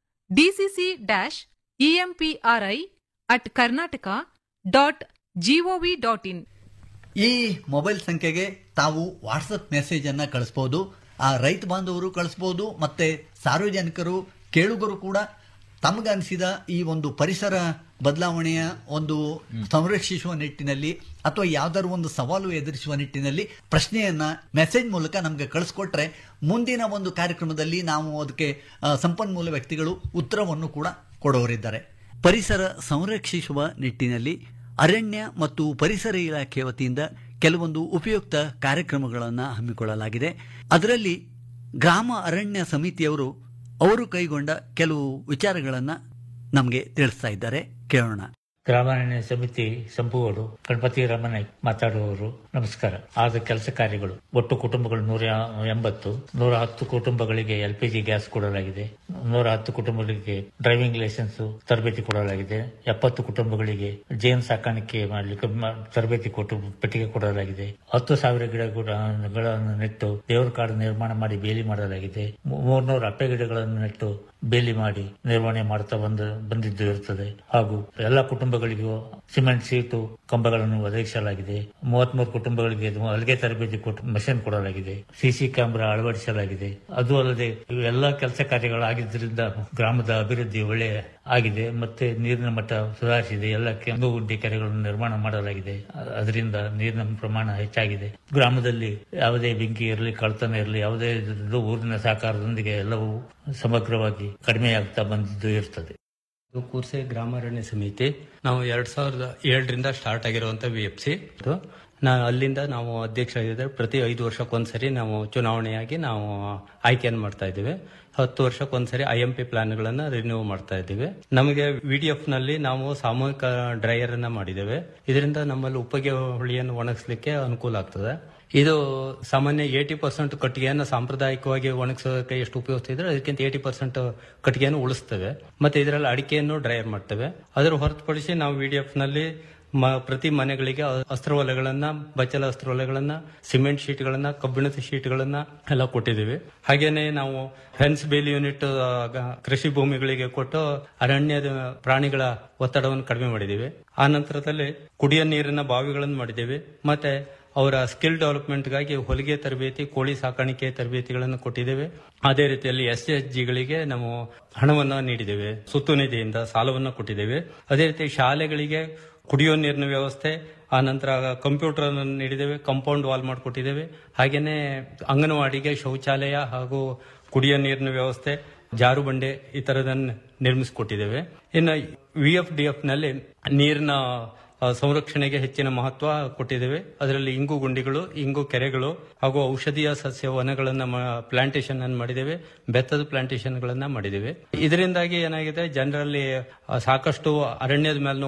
DCC dash EMPRI at Karnataka dot gov dot in ಈ ಮೊಬೈಲ್ ಸಂಖ್ಯೆಗೆ ತಾವು ವಾಟ್ಸಪ್ ಮೆಸೇಜ್ ಅನ್ನ ಕಳಿಸಬಹುದು ಆ ರೈತ ಬಾಂಧವರು ಕಳಿಸಬಹುದು ಮತ್ತೆ ಸಾರ್ವಜನಿಕರು ಕೇಳುಗರು ಕೂಡ ತಮಗನಿಸಿದ ಈ ಒಂದು ಪರಿಸರ ಬದಲಾವಣೆಯ ಒಂದು ಸಂರಕ್ಷಿಸುವ ನಿಟ್ಟಿನಲ್ಲಿ ಅಥವಾ ಯಾವ್ದಾದ್ರು ಒಂದು ಸವಾಲು ಎದುರಿಸುವ ನಿಟ್ಟಿನಲ್ಲಿ ಪ್ರಶ್ನೆಯನ್ನ ಮೆಸೇಜ್ ಮೂಲಕ ನಮಗೆ ಕಳಿಸ್ಕೊಟ್ರೆ ಮುಂದಿನ ಒಂದು ಕಾರ್ಯಕ್ರಮದಲ್ಲಿ ನಾವು ಅದಕ್ಕೆ ಆ, ಸಂಪನ್ಮೂಲ ವ್ಯಕ್ತಿಗಳು ಉತ್ತರವನ್ನು ಕೂಡ ಕೊಡೋರಿದ್ದಾರೆ ಪರಿಸರ ಸಂರಕ್ಷಿಸುವ ನಿಟ್ಟಿನಲ್ಲಿ ಅರಣ್ಯ ಮತ್ತು ಪರಿಸರ ಇಲಾಖೆ ವತಿಯಿಂದ ಕೆಲವೊಂದು ಉಪಯುಕ್ತ ಕಾರ್ಯಕ್ರಮಗಳನ್ನು ಹಮ್ಮಿಕೊಳ್ಳಲಾಗಿದೆ ಅದರಲ್ಲಿ ಗ್ರಾಮ ಅರಣ್ಯ ಸಮಿತಿಯವರು ಅವರು ಕೈಗೊಂಡ ಕೆಲವು ವಿಚಾರಗಳನ್ನು ನಮಗೆ ತಿಳಿಸ್ತಾ ಇದ್ದಾರೆ ಕೇಳೋಣ ಗ್ರಾಮಾರಣ್ಯ ಸಮಿತಿ ಸಂಪುವರು ಗಣಪತಿ ರಮಣ ಮಾತಾಡುವವರು ನಮಸ್ಕಾರ ಆದ ಕೆಲಸ ಕಾರ್ಯಗಳು ಒಟ್ಟು ಕುಟುಂಬಗಳು ನೂರ ಎಂಬತ್ತು ನೂರ ಹತ್ತು ಕುಟುಂಬಗಳಿಗೆ ಎಲ್ ಪಿ ಜಿ ಗ್ಯಾಸ್ ಕೊಡಲಾಗಿದೆ ನೂರ ಹತ್ತು ಕುಟುಂಬಗಳಿಗೆ ಡ್ರೈವಿಂಗ್ ಲೈಸೆನ್ಸ್ ತರಬೇತಿ ಕೊಡಲಾಗಿದೆ ಎಪ್ಪತ್ತು ಕುಟುಂಬಗಳಿಗೆ ಜೇನು ಸಾಕಾಣಿಕೆ ಮಾಡಲಿಕ್ಕೆ ಮ- ತರಬೇತಿ ಕೊಟ್ಟು ಪೆಟ್ಟಿಗೆ ಕೊಡಲಾಗಿದೆ ಹತ್ತು ಸಾವಿರ ಗಿಡಗಳನ್ನು ನೆಟ್ಟು ದೇವರ ಕಾಡು ನಿರ್ಮಾಣ ಮಾಡಿ ಬೇಲಿ ಮಾಡಲಾಗಿದೆ ಮೂರ್ನೂರು ಅಪ್ಪೆ ಗಿಡಗಳನ್ನು ನೆಟ್ಟು ಬೇಲಿ ಮಾಡಿ ನಿರ್ವಹಣೆ ಮಾಡ್ತಾ ಬಂದ ಬಂದಿದ್ದು ಇರುತ್ತದೆ ಹಾಗೂ ಎಲ್ಲ ಕುಟುಂಬಗಳಿಗೂ ಸಿಮೆಂಟ್ ಸೀಟು ಕಂಬಗಳನ್ನು ಒದಗಿಸಲಾಗಿದೆ ಮೂವತ್ಮೂರು ಕುಟುಂಬಗಳಿಗೆ ಇದು ಅಲ್ಲಿಗೆ ತರಬೇತಿ ಕೊಟ್ಟು ಮಷಿನ್ ಕೊಡಲಾಗಿದೆ ಸಿಸಿ ಕ್ಯಾಮೆರಾ ಅಳವಡಿಸಲಾಗಿದೆ ಅದು ಅಲ್ಲದೆ ಎಲ್ಲ ಕೆಲಸ ಕಾರ್ಯಗಳಾಗಿದ್ದರಿಂದ ಗ್ರಾಮದ ಅಭಿವೃದ್ಧಿ ಒಳ್ಳೆ ಆಗಿದೆ ಮತ್ತೆ ನೀರಿನ ಮಟ್ಟ ಸುಧಾರಿಸಿದೆ ಎಲ್ಲ ಕೆಂಪು ಗುಡ್ಡೆ ಕೆರೆಗಳನ್ನು ನಿರ್ಮಾಣ ಮಾಡಲಾಗಿದೆ ಅ- ಅದರಿಂದ ನೀರಿನ ಪ್ರಮಾಣ ಹೆಚ್ಚಾಗಿದೆ ಗ್ರಾಮದಲ್ಲಿ ಯಾವುದೇ ಬೆಂಕಿ ಇರಲಿ ಕಳ್ತನ ಇರಲಿ ಯಾವುದೇ ಇದು ಊರಿನ ಸಹಕಾರದೊಂದಿಗೆ ಎಲ್ಲವೂ ಸಮಗ್ರವಾಗಿ ಕಡಿಮೆಯಾಗ್ತಾ ಬಂದಿದ್ದು ಇರ್ತದೆ ಇದು ಕೂರ್ಸೆ ಗ್ರಾಮಾರಣ್ಯ ಸಮಿತಿ ನಾವು ಎರಡ್ ಸಾವಿರದ ಏಳರಿಂದ ಸ್ಟಾರ್ಟ್ ಆಗಿರುವಂತ ವಿ ಎಫ್ ಸಿ ನಾ ಅಲ್ಲಿಂದ ನಾವು ಅಧ್ಯಕ್ಷರಾಗಿದ್ದರೆ ಪ್ರತಿ ಐದು ವರ್ಷಕ್ಕೊಂದ್ಸರಿ ನಾವು ಚುನಾವಣೆಯಾಗಿ ನಾವು ಆಯ್ಕೆಯನ್ನು ಮಾಡ್ತಾ ಇದ್ದೀವಿ ಹತ್ತು ವರ್ಷಕ್ಕೊಂದ್ಸರಿ ಐ ಎಂ ಪಿ ಪ್ಲಾನ್ಗಳನ್ನ ರಿನ್ಯೂ ಮಾಡ್ತಾ ಇದ್ದೀವಿ ನಮಗೆ ವಿ ಡಿ ಎಫ್ ನಲ್ಲಿ ನಾವು ಸಾಮೂಹಿಕ ಡ್ರೈಯರ್ ಅನ್ನ ಮಾಡಿದ್ದೇವೆ ಇದರಿಂದ ನಮ್ಮಲ್ಲಿ ಉಪಗೆ ಹುಳಿಯನ್ನು ಒಣಗಿಸ್ಲಿಕ್ಕೆ ಅನುಕೂಲ ಆಗ್ತದೆ ಇದು ಸಾಮಾನ್ಯ ಏಟಿ ಪರ್ಸೆಂಟ್ ಕಟ್ಟಿಗೆಯನ್ನು ಸಾಂಪ್ರದಾಯಿಕವಾಗಿ ಒಣಗಿಸೋದಕ್ಕೆ ಎಷ್ಟು ಉಪಯೋಗಿಸ್ತಿದ್ರೆ ಅದಕ್ಕಿಂತ ಏಟಿ ಪರ್ಸೆಂಟ್ ಕಟ್ಟಿಗೆಯನ್ನು ಉಳಿಸ್ತೇವೆ ಮತ್ತೆ ಇದರಲ್ಲಿ ಅಡಿಕೆಯನ್ನು ಡ್ರೈಯರ್ ಮಾಡ್ತೇವೆ ಅದರ ಹೊರತುಪಡಿಸಿ ನಾವು ವಿ ಡಿ ಎಫ್ ನಲ್ಲಿ ಮ- ಪ್ರತಿ ಮನೆಗಳಿಗೆ ಅಸ್ತ್ರವಲೆಗಳನ್ನ ಬಚ್ಚಲ ಅಸ್ತ್ರವಲೆಗಳನ್ನ ಸಿಮೆಂಟ್ ಶೀಟ್ಗಳನ್ನ ಕಬ್ಬಿಣದ ಶೀಟ್ಗಳನ್ನ ಎಲ್ಲ ಕೊಟ್ಟಿದ್ದೀವಿ ಹಾಗೇನೆ ನಾವು ಫೆನ್ಸ್ ಬೇಲಿ ಯೂನಿಟ್ ಆ, ಗ- ಕೃಷಿ ಭೂಮಿಗಳಿಗೆ ಕೊಟ್ಟು ಅರಣ್ಯದ ಪ್ರಾಣಿಗಳ ಒತ್ತಡವನ್ನು ಕಡಿಮೆ ಮಾಡಿದ್ದೀವಿ ಆ ನಂತರದಲ್ಲಿ ಕುಡಿಯ ನೀರಿನ ಬಾವಿಗಳನ್ನು ಮಾಡಿದ್ದೇವೆ ಮತ್ತೆ ಅವರ ಸ್ಕಿಲ್ ಡೆವಲಪ್ಮೆಂಟ್ಗಾಗಿ ಹೊಲಿಗೆ ತರಬೇತಿ ಕೋಳಿ ಸಾಕಾಣಿಕೆ ತರಬೇತಿಗಳನ್ನು ಕೊಟ್ಟಿದ್ದೇವೆ ಅದೇ ರೀತಿಯಲ್ಲಿ ಎಸ್ ಎಸ್ ಜಿಗಳಿಗೆ ನಾವು ಹಣವನ್ನ ನೀಡಿದ್ದೇವೆ ಸುತ್ತು ನಿಧಿಯಿಂದ ಸಾಲವನ್ನು ಕೊಟ್ಟಿದ್ದೇವೆ ಅದೇ ರೀತಿ ಶಾಲೆಗಳಿಗೆ ಕುಡಿಯೋ ನೀರಿನ ವ್ಯವಸ್ಥೆ ಆ ನಂತರ ಕಂಪ್ಯೂಟರ್ ಅನ್ನು ನೀಡಿದ್ದೇವೆ ಕಾಂಪೌಂಡ್ ವಾಲ್ ಮಾಡಿಕೊಟ್ಟಿದ್ದೇವೆ ಹಾಗೇನೆ ಅಂಗನವಾಡಿಗೆ ಶೌಚಾಲಯ ಹಾಗೂ ಕುಡಿಯೋ ನೀರಿನ ವ್ಯವಸ್ಥೆ ಜಾರು ಬಂಡೆ ಈ ತರದನ್ನು ನಿರ್ಮಿಸಿಕೊಟ್ಟಿದ್ದೇವೆ ಇನ್ನು ವಿ ಎಫ್ ಡಿ ಎಫ್ ನಲ್ಲಿ ನೀರಿನ ಆ, ಸಂರಕ್ಷಣೆಗೆ ಹೆಚ್ಚಿನ ಮಹತ್ವ ಕೊಟ್ಟಿದ್ದೇವೆ ಅದರಲ್ಲಿ ಇಂಗು ಗುಂಡಿಗಳು ಇಂಗು ಕೆರೆಗಳು ಹಾಗೂ ಔಷಧೀಯ ಸಸ್ಯ ವನಗಳನ್ನ ಪ್ಲಾಂಟೇಶನ್ ಅನ್ನು ಮಾಡಿದ್ದೇವೆ ಬೆತ್ತದ ಪ್ಲಾಂಟೇಶನ್ ಗಳನ್ನ ಮಾಡಿದ್ದೇವೆ ಇದರಿಂದಾಗಿ ಏನಾಗಿದೆ ಜನರಲ್ಲಿ ಆ, ಸಾಕಷ್ಟು ಅರಣ್ಯದ ಮೇಲೂ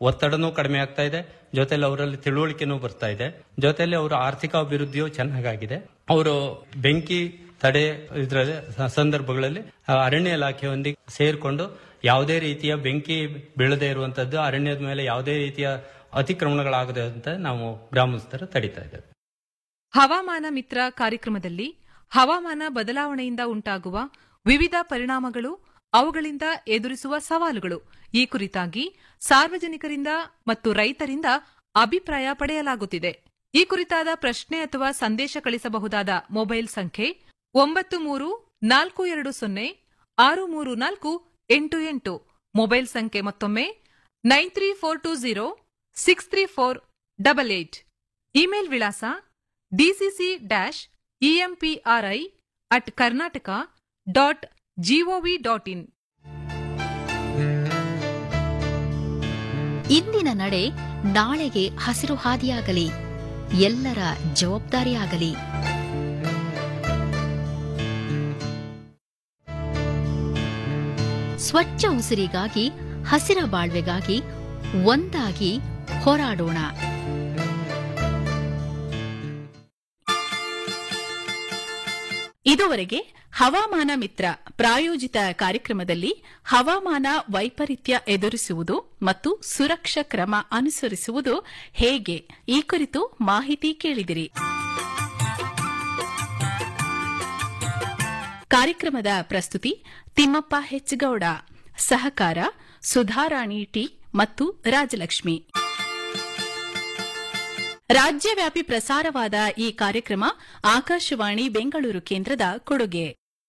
ಒತ್ತಡನೂ ಕಡಿಮೆ ಆಗ್ತಾ ಇದೆ ಜೊತೆಲಿ ಅವರಲ್ಲಿ ತಿಳುವಳಿಕೆನೂ ಬರ್ತಾ ಇದೆ ಜೊತೆಲಿ ಅವರ ಆರ್ಥಿಕ ಅಭಿವೃದ್ಧಿಯೂ ಚೆನ್ನಾಗಾಗಿದೆ ಅವರು ಬೆಂಕಿ ತಡೆ ಇದರಲ್ಲಿ ಸಂದರ್ಭಗಳಲ್ಲಿ ಆ, ಅರಣ್ಯ ಇಲಾಖೆಯೊಂದಿಗೆ ಸೇರಿಕೊಂಡು ಯಾವುದೇ ರೀತಿಯ ಬೆಂಕಿ ಬೀಳದೇ ಇರುವಂತದ್ದು ಅರಣ್ಯದ ಮೇಲೆ ಯಾವುದೇ ರೀತಿಯ ಅತಿಕ್ರಮಣಗಳಾಗದೆ ಅಂತ ನಾವು ಗ್ರಾಮಸ್ಥರು ತಡಿತಾ ಇದ್ದೇವೆ ಹವಾಮಾನ ಮಿತ್ರ ಕಾರ್ಯಕ್ರಮದಲ್ಲಿ ಹವಾಮಾನ ಬದಲಾವಣೆಯಿಂದ ಉಂಟಾಗುವ ವಿವಿಧ ಪರಿಣಾಮಗಳು ಅವುಗಳಿಂದ ಎದುರಿಸುವ ಸವಾಲುಗಳು ಈ ಕುರಿತಾಗಿ ಸಾರ್ವಜನಿಕರಿಂದ ಮತ್ತು ರೈತರಿಂದ ಅಭಿಪ್ರಾಯ ಪಡೆಯಲಾಗುತ್ತಿದೆ ಈ ಕುರಿತಾದ ಪ್ರಶ್ನೆ ಅಥವಾ ಸಂದೇಶ ಕಳಿಸಬಹುದಾದ ಮೊಬೈಲ್ ಸಂಖ್ಯೆ ಒಂಬತ್ತು ಮೂರು ನಾಲ್ಕು ಎರಡು ಸೊನ್ನೆ ಆರು ಮೂರು ನಾಲ್ಕು ಎಂಟು ಎಂಟು ಮೊಬೈಲ್ ಸಂಖ್ಯೆ ಮತ್ತೊಮ್ಮೆ nine three four two zero six three four double eight email ವಿಳಾಸ DCC dash EMPRI at Karnataka dot gov dot in ಇಂದಿನ ನಡೆ ನಾಳೆಗೆ ಹಸಿರು ಹಾದಿಯಾಗಲಿ ಎಲ್ಲರ ಜವಾಬ್ದಾರಿಯಾಗಲಿ ಸ್ವಚ್ಛ ಉಸಿರಿಗಾಗಿ ಹಸಿರ ಬಾಳ್ವೆಗಾಗಿ ಒಂದಾಗಿ ಹೋರಾಡೋಣ ಇದುವರೆಗೆ ಹವಾಮಾನ ಮಿತ್ರ ಪ್ರಾಯೋಜಿತ ಕಾರ್ಯಕ್ರಮದಲ್ಲಿ ಹವಾಮಾನ ವೈಪರೀತ್ಯ ಎದುರಿಸುವುದು ಮತ್ತು ಸುರಕ್ಷಾ ಕ್ರಮ ಅನುಸರಿಸುವುದು ಹೇಗೆ ಈ ಕುರಿತು ಮಾಹಿತಿ ಕೇಳಿದಿರಿ ಕಾರ್ಯಕ್ರಮದ ಪ್ರಸ್ತುತಿ ತಿಮ್ಮಪ್ಪ ಹೆಚ್ಗೌಡ ಸಹಕಾರ ಸುಧಾರಾಣಿ ಟಿ ಮತ್ತು ರಾಜಲಕ್ಷ್ಮಿ ರಾಜ್ಯವ್ಯಾಪಿ ಪ್ರಸಾರವಾದ ಈ ಕಾರ್ಯಕ್ರಮ ಆಕಾಶವಾಣಿ ಬೆಂಗಳೂರು ಕೇಂದ್ರದ ಕೊಡುಗೆ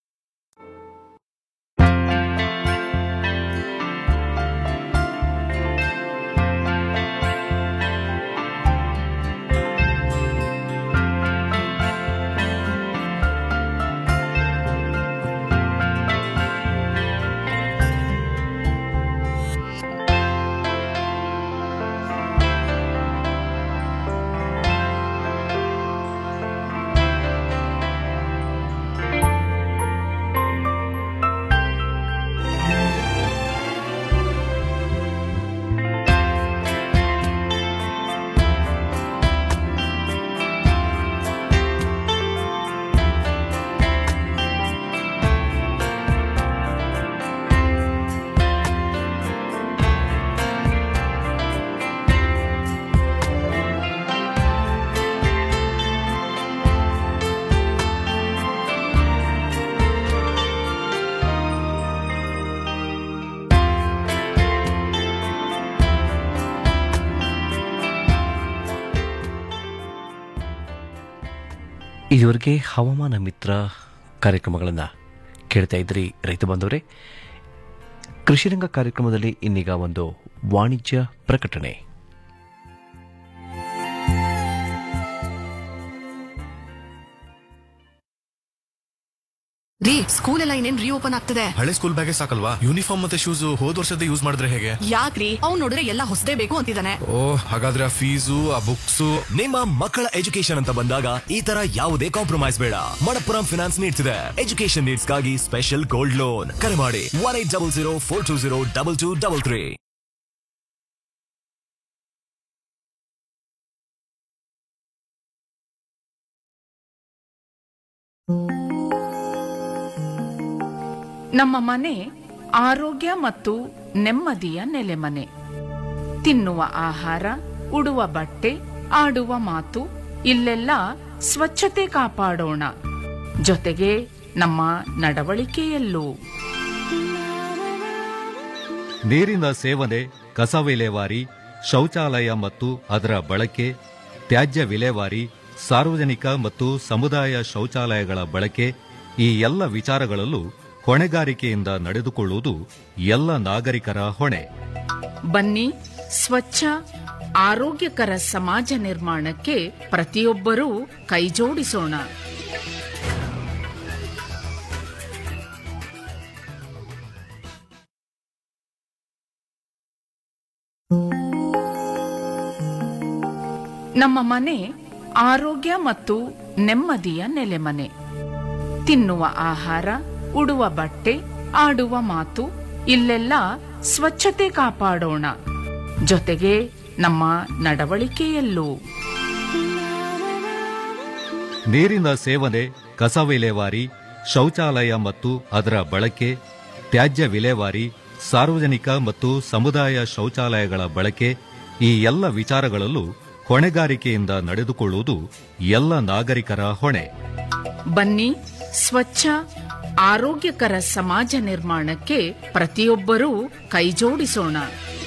ಇದುವರೆಗೆ ಹವಾಮಾನ ಮಿತ್ರ ಕಾರ್ಯಕ್ರಮಗಳನ್ನು ಕೇಳ್ತಾ ಇದ್ರಿ ರೈತ ಬಂದವರೇ ಕೃಷಿರಂಗ ಕಾರ್ಯಕ್ರಮದಲ್ಲಿ ಇನ್ನೀಗ ಒಂದು ವಾಣಿಜ್ಯ ಪ್ರಕಟಣೆ ರೀ ಸ್ಕೂಲ್ ಎಲ್ಲ ಇನ್ನೇನ್ ರೀಓಪನ್ ಆಗ್ತದೆ ಹಳೆ ಸ್ಕೂಲ್ ಬ್ಯಾಗೆ ಸಾಕಲ್ವಾ ಯೂನಿಫಾರ್ಮ್ ಮತ್ತೆ ಶೂಸ್ ಹೋದ್ ವರ್ಷದ ಯೂಸ್ ಮಾಡಿದ್ರೆ ಹೇಗೆ ಯಾಕ್ರಿ ಅವ್ನ್ ನೋಡಿದ್ರೆ ಎಲ್ಲ ಹೊಸದೇ ಬೇಕು ಅಂತಿದ್ದಾನೆ ಓ ಹಾಗಾದ್ರೆ ಆ ಫೀಸು ಆ ಬುಕ್ಸು ನಿಮ್ಮ ಮಕ್ಕಳ ಎಜುಕೇಶನ್ ಅಂತ ಬಂದಾಗ ಈ ತರ ಯಾವುದೇ ಕಾಂಪ್ರಮೈಸ್ ಬೇಡ ಮಣಪ್ಪುರಂ ಫಿನಾನ್ಸ್ ನೀಡ್ತಿದೆ ಎಜುಕೇಶನ್ ನೀಡ್ಸ್ಗಾಗಿ ಸ್ಪೆಷಲ್ ಗೋಲ್ಡ್ ಲೋನ್ ಕರೆ ಮಾಡಿ one eight double zero four two zero double two double three ನಮ್ಮ ಮನೆ ಆರೋಗ್ಯ ಮತ್ತು ನೆಮ್ಮದಿಯ ನೆಲೆಮನೆ ತಿನ್ನುವ ಆಹಾರ ಉಡುವ ಬಟ್ಟೆ ಆಡುವ ಮಾತು ಇಲ್ಲೆಲ್ಲ ಸ್ವಚ್ಛತೆ ಕಾಪಾಡೋಣ ಜೊತೆಗೆ ನಮ್ಮ ನಡವಳಿಕೆಯಲ್ಲೂ ನೀರಿನ ಸೇವನೆ ಕಸ ವಿಲೇವಾರಿ ಶೌಚಾಲಯ ಮತ್ತು ಅದರ ಬಳಕೆ ತ್ಯಾಜ್ಯ ವಿಲೇವಾರಿ ಸಾರ್ವಜನಿಕ ಮತ್ತು ಸಮುದಾಯ ಶೌಚಾಲಯಗಳ ಬಳಕೆ ಈ ಎಲ್ಲ ವಿಚಾರಗಳಲ್ಲೂ ಹೊಣೆಗಾರಿಕೆಯಿಂದ ನಡೆದುಕೊಳ್ಳುವುದು ಎಲ್ಲ ನಾಗರಿಕರ ಹೊಣೆ ಬನ್ನಿ ಸ್ವಚ್ಛ ಆರೋಗ್ಯಕರ ಸಮಾಜ ನಿರ್ಮಾಣಕ್ಕೆ ಪ್ರತಿಯೊಬ್ಬರೂ ಕೈಜೋಡಿಸೋಣ ನಮ್ಮ ಮನೆ ಆರೋಗ್ಯ ಮತ್ತು ನೆಮ್ಮದಿಯ ನೆಲೆಮನೆ ತಿನ್ನುವ ಆಹಾರ ಉಡುವ ಬಟ್ಟೆ ಆಡುವ ಮಾತು ಇಲ್ಲೆಲ್ಲ ಸ್ವಚ್ಛತೆ ಕಾಪಾಡೋಣ ಜೊತೆಗೆ ನಮ್ಮ ನಡವಳಿಕೆಯಲ್ಲೂ ನೀರಿನ ಸೇವನೆ ಕಸ ವಿಲೇವಾರಿ ಶೌಚಾಲಯ ಮತ್ತು ಅದರ ಬಳಕೆ ತ್ಯಾಜ್ಯ ವಿಲೇವಾರಿ ಸಾರ್ವಜನಿಕ ಮತ್ತು ಸಮುದಾಯ ಶೌಚಾಲಯಗಳ ಬಳಕೆ ಈ ಎಲ್ಲ ವಿಚಾರಗಳಲ್ಲೂ ಹೊಣೆಗಾರಿಕೆಯಿಂದ ನಡೆದುಕೊಳ್ಳುವುದು ಎಲ್ಲ ನಾಗರಿಕರ ಹೊಣೆ ಬನ್ನಿ ಸ್ವಚ್ಛ ಆರೋಗ್ಯಕರ ಸಮಾಜ ನಿರ್ಮಾಣಕ್ಕೆ ಪ್ರತಿಯೊಬ್ಬರೂ ಕೈಜೋಡಿಸೋಣ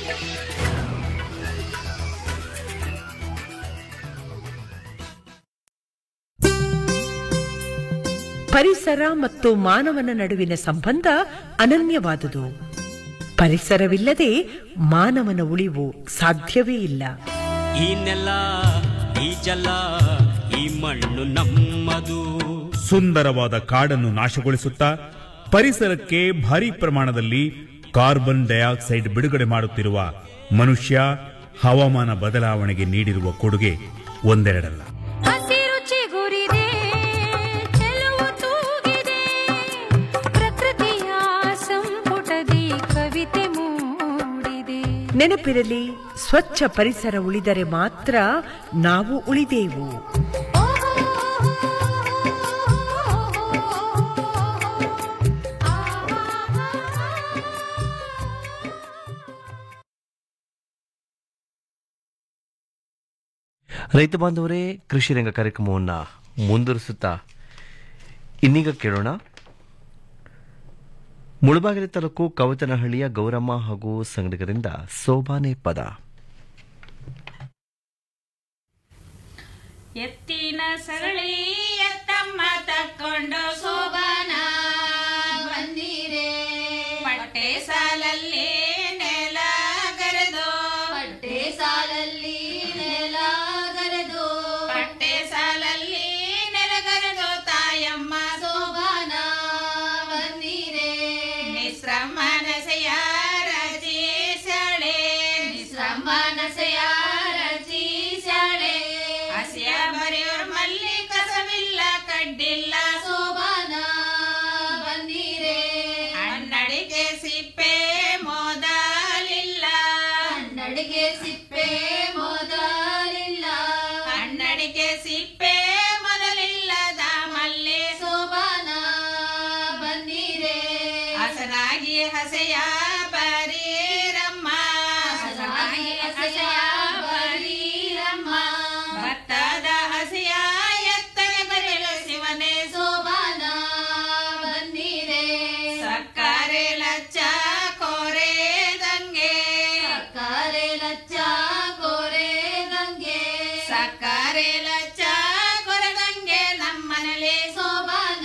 ಪರಿಸರ ಮತ್ತು ಮಾನವನ ನಡುವಿನ ಸಂಬಂಧ ಅನನ್ಯವಾದುದು ಪರಿಸರವಿಲ್ಲದೆ ಮಾನವನ ಉಳಿವು ಸಾಧ್ಯವೇ ಇಲ್ಲ ಈ ನೆಲ ಈ ಜಲ ಈ ಮಣ್ಣು ನಮ್ಮದು ಸುಂದರವಾದ ಕಾಡನ್ನು ನಾಶಗೊಳಿಸುತ್ತಾ ಪರಿಸರಕ್ಕೆ ಭಾರಿ ಪ್ರಮಾಣದಲ್ಲಿ ಕಾರ್ಬನ್ ಡೈಆಕ್ಸೈಡ್ ಬಿಡುಗಡೆ ಮಾಡುತ್ತಿರುವ ಮನುಷ್ಯ ಹವಾಮಾನ ಬದಲಾವಣೆಗೆ ನೀಡಿರುವ ಕೊಡುಗೆ ಒಂದೆರಡಲ್ಲ ಹಸಿರು ಚಿಗುರಿದೆ ಚೆಲುವು ತೂಗಿದೆ ಪ್ರಕೃತಿಯ ಸಂಪುಟದಿ ಕವಿತೆ ಮೂಡಿದೆ ನೆನಪಿರಲಿ ಸ್ವಚ್ಛ ಪರಿಸರ ಉಳಿದರೆ ಮಾತ್ರ ನಾವು ಉಳಿದೇವು ರೈತ ಬಾಂಧವರೇ ಕೃಷಿ ರಂಗ ಕಾರ್ಯಕ್ರಮವನ್ನು ಮುಂದುವರಿಸುತ್ತಾ ಇನ್ನೀಗ ಕೇಳೋಣ ಮುಳಬಾಗಿಲು ತಾಲೂಕು ಕವತನಹಳ್ಳಿಯ ಗೌರಮ್ಮ ಹಾಗೂ ಸಂಗಡಿಗರಿಂದ ಸೋಬಾನೆ ಪದ ಎತ್ತಿನ ಸರಳಿ ಎತ್ತಮ್ಮ ತಕ್ಕೊಂಡು ಸೋಬಾನ ಬಂದಿರೆ ಪಟ್ಟೆ ಸಾಲಲ್ಲಿ ನೆಲ ಗರೆದು ಪಟ್ಟೆ ಸಾಲಲ್ಲಿ ನೆಲ ಗರೆದು ಪಟ್ಟೆ ಸಾಲಲ್ಲಿ ನೆಲಗರೆದು ತಾಯಮ್ಮ ಸೋಬಾನ ಬಂದಿರೆ ನಿಶ್ರಮನಸೆಯ ರಚಿಸಳೆ ನಿಶ್ರಮನಸೆಯ ರಚಿಸಳೆ ಹಸಿಯ ಬರೆಯೋರ್ ಮಲ್ಲಿ ಕಸವಿಲ್ಲ ಕಡ್ಡಿಲ್ಲ ಸೋಬಾನ ಬಂದಿರೆ ಹಣ್ಣಡಿಗೆ ಸಿಪ್ಪೆ ಮೋದಲಿಲ್ಲ ಹಣ್ಣಡಿಗೆ ಸಿಪ್ಪೆ ಮೋದಲಿಲ್ಲ ಹಣ್ಣಡಿಗೆ ಸಿಪ್ಪೆ ಮೊದಲಿಲ್ಲದ ಮಲ್ಲೆ ಸೋಬಾನ ಬಂದಿರೆ ಹಸನಾಗಿ ಹಸೆಯ ಬರೀರಮ್ಮ ಹಸನಾಗಿ ಹಸೆಯ ಬರೀರಮ್ಮ ಭತ್ತದ ಹಸಿಯ ಎತ್ತಗೆ ಬರೆಯಲು ಶಿವನೇ ಸೋಬಾನ ಬಂದಿರೆ ಸಕ್ಕರೆ ಲಚ್ಚ ಕೋರೆದಂಗೆ ಸಕ್ಕರೆ ಲಚ್ಚ ಕೋರೆದಂಗೆ ಸಕ್ಕರೆ ಲಚ್ಚ ಕೊರೆದಂಗೆ ನಮ್ಮನೇಲಿ ಸೋಬಾನ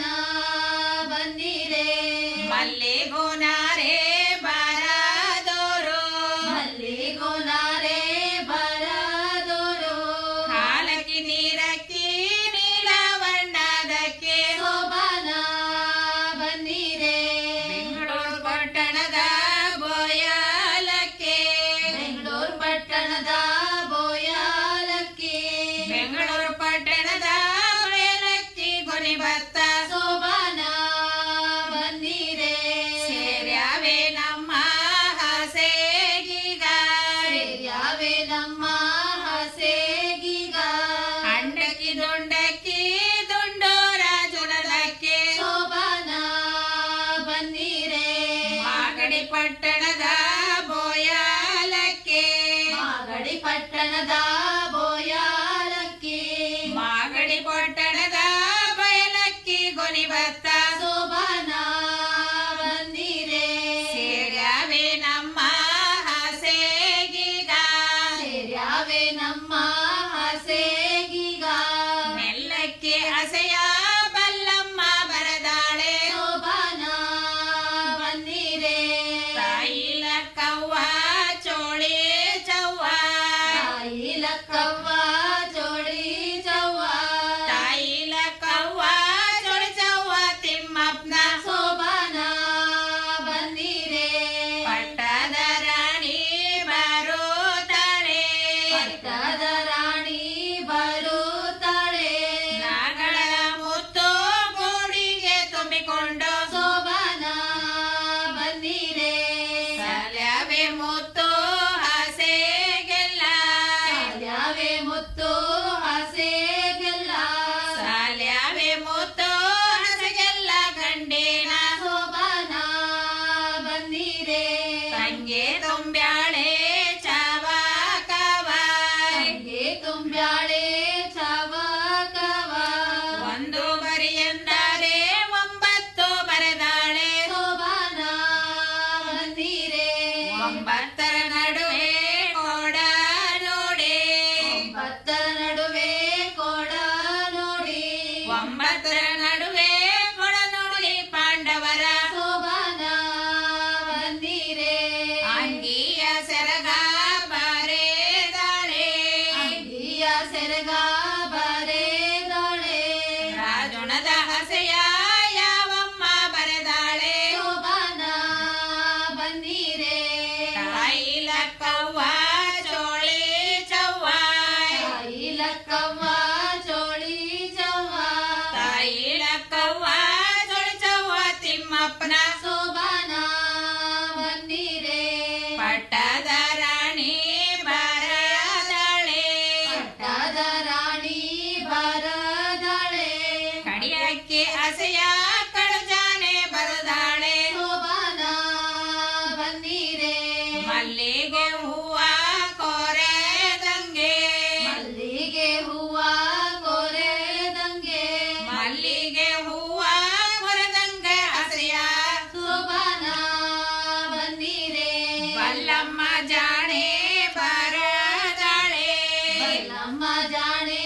ಬಂದಿರೆ ಮಲ್ಲಿಗೋನಾರೆ ಬಾರದೋರು ಮಲ್ಲಿಗೋನಾರೆ ಬಾರದೋರು ಹಾಲಕ್ಕಿ ನೀರಕ್ಕಿ ನೀಲವಣ್ಣದಕ್ಕೆ ಸೋಬಾನ ಬಂದಿರೆ ಬೆಂಗಳೂರು ಪಟ್ಟಣದ ಬೋಯಾಲಕ್ಕೆ ಬೆಂಗಳೂರು ಪಟ್ಟಣದ ಬೋಯಾಲಕ್ಕೆ ಬೆಂಗಳೂರು ಪಟ್ಟಣದ ಬೋಯಾಲಕ್ಕಿ ಗೊನೆ ಭತ್ತ ಸೋಬಾನ ಬಂದಿರೆ ಸೇರ್ಯಾವೆ ನಮ್ಮ ಹಸೆಗೀಗ ಸೇರ್ಯಾವೆ ನಮ್ಮ ಹಸೆಗೀಗ ಅಂಡಕ್ಕಿ ದೊಂಡಕ್ಕಿ ದೊಂಡೋರ ಜುಡದಕ್ಕೆ ಸೋಬಾನ ಬಂದಿರೆ ಮಾಗಡಿ ಪಟ್ಟಣದ ಬೋಯಾಲಕ್ಕೆ ಮಾಗಡಿ ಪಟ್ಟಣದ ಬೋಯಾಲಕ್ಕೆ ಮಾಗಡಿ ಪಟ್ಟಣದ ಬಯಲಕ್ಕಿ ಗೊನಿ ಭತ್ತ ಸೋಬಾನ ಬಂದಿರೆ ಸೇರ್ಯಾವೆ ನಮ್ಮ ಹಸೆಗೀಗ ಸೇರ್ಯಾವೆ ನಮ್ಮ ಹಸೆಗೀಗ ನೆಲ್ಲಕ್ಕೆ ಹಸೆಯ ಬಲ್ಲಮ್ಮ ಬರದಾಳೆ ಸೋಬಾನ ಬಂದಿರೆ ತಾಯಿ ಎಪ್ಪತ್ತರ ನಡುವೆ ಕೊಡನೋಡಿ ಪಾಂಡವರ ಶೋಭಾನ ಬಂದಿರೆ ಅಂಗಿಯ ಸೆರಗ ಬರೆದಾಳೆ ಅಂಗಿಯ ಸೆರಗ ಬರೆದಾಳೆ ರಾಜುಣದ ಹಸೆಯ ಯಾವಮ್ಮ ಬರೆದಾಳೆ ಶೋಭಾನ ಬಂದಿರೆ ತಾಯಿಲಕ್ಕವ್ವ ಚೋಳಿ ಚವ್ವ ತಾಯಿಲಕ್ಕವ್ವ ಚೋಳಿ ಚವ್ವ ತಾಯಿಲಕ್ಕವ್ವ ಚೋಳಿ ಚವ್ವ ತಿಮ್ಮಪ್ಪನ ಶೋಭಾನ ಬಂದಿರೆ ಪಟ್ಟದ ರಾಣಿ ಬರದಾಳೆ ಪಟ್ಟದ ರಾಣಿ ಬರದಾಳೆ ಕಡಿಯಕ್ಕೆ ಅಸೆಯ ಕಳಜಾನೆ ಬರದಾಳೆ ಶೋಭಾನ ಬಂದಿರೆ ಮಲ್ಲಿಗೆ ಹೂವ ಕೊರೆದಂಗೆ ಮಲ್ಲಿಗೆ ಹೂವ ಕೊರೆದಂಗೆ ಮಲ್ಲಿಗೆ ಹೂವ ಕೊರೆದಂಗೆ ಹಸೆಯ ಶೋಭಾನ ಬಂದಿರೆ ಬಲ್ಲಮ್ಮ ಜಾಣೆ ಬರದಾಳೆ ಬಲ್ಲಮ್ಮ ಜಾಣೆ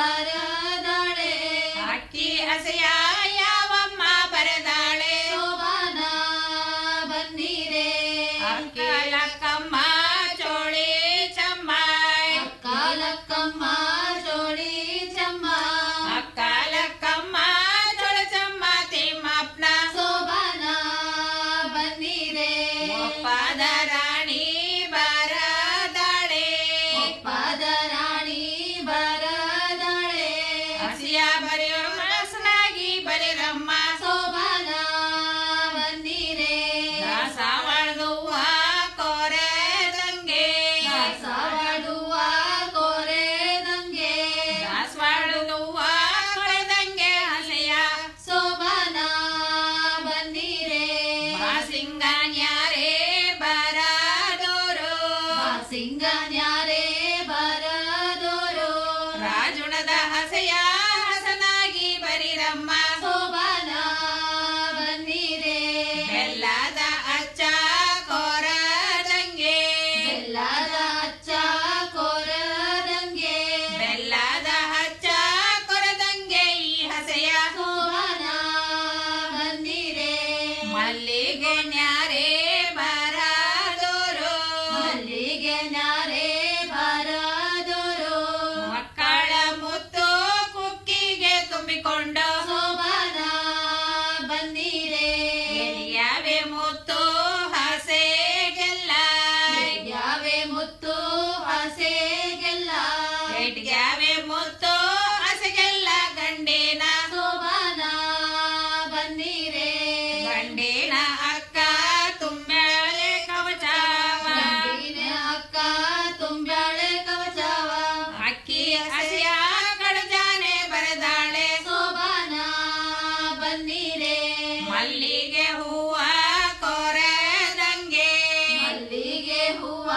ಬರದಾಳೆ ಅಕ್ಕಿ ಹಸೆಯ ಯಾವಮ್ಮ ಬರದಾಳೆ ಶೋಭಾನ ಬಂದಿರೆ ಅಕ್ಕಲಕ್ಕಮ್ಮ ಚೋಳಿ ಚಮ್ಮ ಅಕ್ಕಲಕ್ಕಮ್ಮ ಚೋಳಿ ಚಮ್ಮ ಅಕ್ಕಲಕ್ಕಮ್ಮ ಚೋಳಿ ಚಮ್ಮ ತಿಮ್ಮಪ್ಪನ ಶೋಭಾನ ಬಂದಿರೆ ಒಪ್ಪದ ರಾಣಿ ಬರದಾಳೆ ಒಪ್ಪದ ರಾಣಿ ಬರದಾಳೆ ಹಸಿಯ ಬರೆಯೋ ಮನಸ್ಸಿನಾಗಿ ಬರೆರಮ್ಮ ಶೋಭಾನ ಬಂದಿರೆ ದಾಸವಾಳದುವ ಕೊರೆದಂಗೆ ದಾಸವಾಳುವ ಕೊರೆದಂಗೆ ದಾಸವಾಳುವ ಕೊರೆದಂಗೆ ಹಸೆಯ ಶೋಭಾನ ಬಂದಿರೆ ಬಾಸಿಂಗಾನ್ಯಾರೇ ಬರದೋರು ಬಾಸಿಂಗಾನ್ಯಾರೇ ಬರದೋರು ರಾಜುಣದ ಹಸೆಯ ಹಸನಾಗಿ ಬರಿರಮ್ಮ ಶೋಭಾನ ಬಂದಿರೆ ಬೆಲ್ಲದ ಅಚ್ಚ ಕೊರದಂಗೆ ಬೆಲ್ಲದ ಅಚ್ಚ ಕೊರದಂಗೆ ಬೆಲ್ಲದ ಹಚ್ಚ ಕೊರದಂಗೆ ಈ ಹಸೆಯ ಶೋಭಾನ ಬಂದಿರೆ ಮಲ್ಲಿಗೆ ನ್ಯಾರೇ ಬರದೋರು ಮಲ್ಲಿಗೆ ನ್ಯಾರೇ ಬರದೋರು ಮಕ್ಕಳ ಮುತ್ತು ಕುಕ್ಕಿಗೆ ತುಂಬಿಕೊಂಡು ಶೋಭಾನ ಬಂದಿರೆ ಯಾವೆ ಮುತ್ತು ಹಸೆಗೆಲ್ಲ ಯಾವೆ ಮುತ್ತು ಹಸೆಗೆಲ್ಲ ಯಾವೆ ಮುತ್ತು ಹಸೆಗೆಲ್ಲ ಗಂಡಿನ ಶೋಭಾನ ಬಂದಿರೆ ಗಂಡಿನ ಅಕ್ಕ ತುಂಬ್ಯಾಳೆ ಕವಚಾವ ಗಂಡಿನ ಅಕ್ಕ ತುಂಬ್ಯಾಳೆ ಕವಚಾವ ಅಕ್ಕಿ ಹಸಿಯ ಕಡಜಾನೆ ಬರೆದಾಳೆ ಶೋಭಾನ ಬಂದಿರೆ ಮಲ್ಲಿಗೆ ಹೂವ ಕೊರದಂಗೆ ಮಲ್ಲಿಗೆ ಹೂವ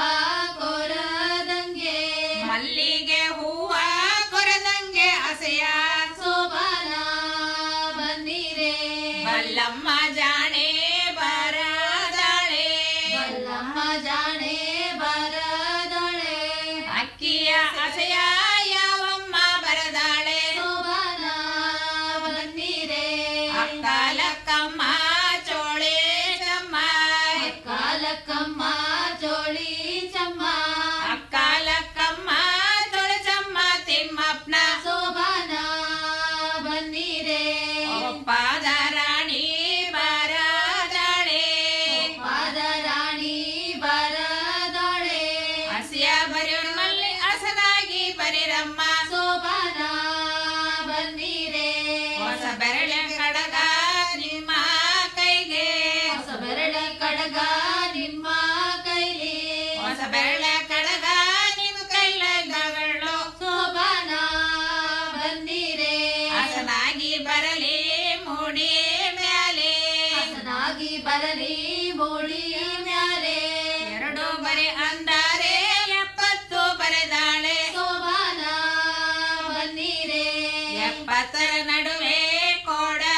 ಕೊರದಂಗೆ ಮಲ್ಲಿಗೆ ಹೂವ ಕೊರದಂಗೆ ಹಸೆಯ ಶೋಭಾನ ಬಂದಿರೆ ಬಲ್ಲಮ್ಮ ಜಾಣೆ ಬರದಾಳೆ ಬಲ್ಲಮ್ಮ ಜಾಣೆ ಬರದಾಳೆ ಅಕ್ಕಿಯ ಹಸೆಯ ಯಾವಮ್ಮ ಬರದಾಳೆ ಶೋಭಾನ ಬಂದಿರೆ ಅಕ್ಕಾಲಕ್ಕಮ್ಮ ಚೋಳೆ ಚಮ್ಮ ಅಕ್ಕಾಲಕ್ಕಮ್ಮ ಚೋಳಿ ಚಮ್ಮ ಅಕ್ಕಾಲಕ್ಕಮ್ಮ ಚೋಳೆ ಚಮ್ಮ ತಿಮ್ಮಪ್ಪನ ಶೋಭಾನ ಬಂದಿರೆ ಒಪ್ಪಾದ ರಾಣಿ ಬರದಾಳೆ ಒಪ್ಪಾದ ರಾಣಿ ಬರದಾಳೆ ಹಸಿಯ ಬರೆಯೋಣ ಮಲ್ಲಿ ಹಸನಾಗಿ ಬರಿರಮ್ಮ ಶೋಭಾನ ಬಂದಿರೆ ಹೊಸ ಬೆರಳ ಕಡಗ ನಿಮ್ಮ ಕೈಗೆ ಹೊಸ ಬೆರಳ ಕಡಗ ನಿಮ್ಮ ಕೈಲಿ ಹೊಸ ಬೆರಳ ಕಡಗ ನಿಮ್ಮ ಕೈಲಗಳು ಶೋಭಾನ ಬಂದಿರೆ ಹಸನಾಗಿ ಬರಲಿ ಮೂಡಿ ಮ್ಯಾಲೆ ಹಸನಾಗಿ ಬರಲಿ ಮೂಡಿ ಮ್ಯಾಲೆ ಎರಡು ಬರೆ ಅಂದಾರೆ ಎಪ್ಪತ್ತು ಬರೆದಾಳೆ ಶೋಭಾನ ಬಂದಿರೆ ಎಪ್ಪತ್ತರ ನಡುವೆ ಕೋಡ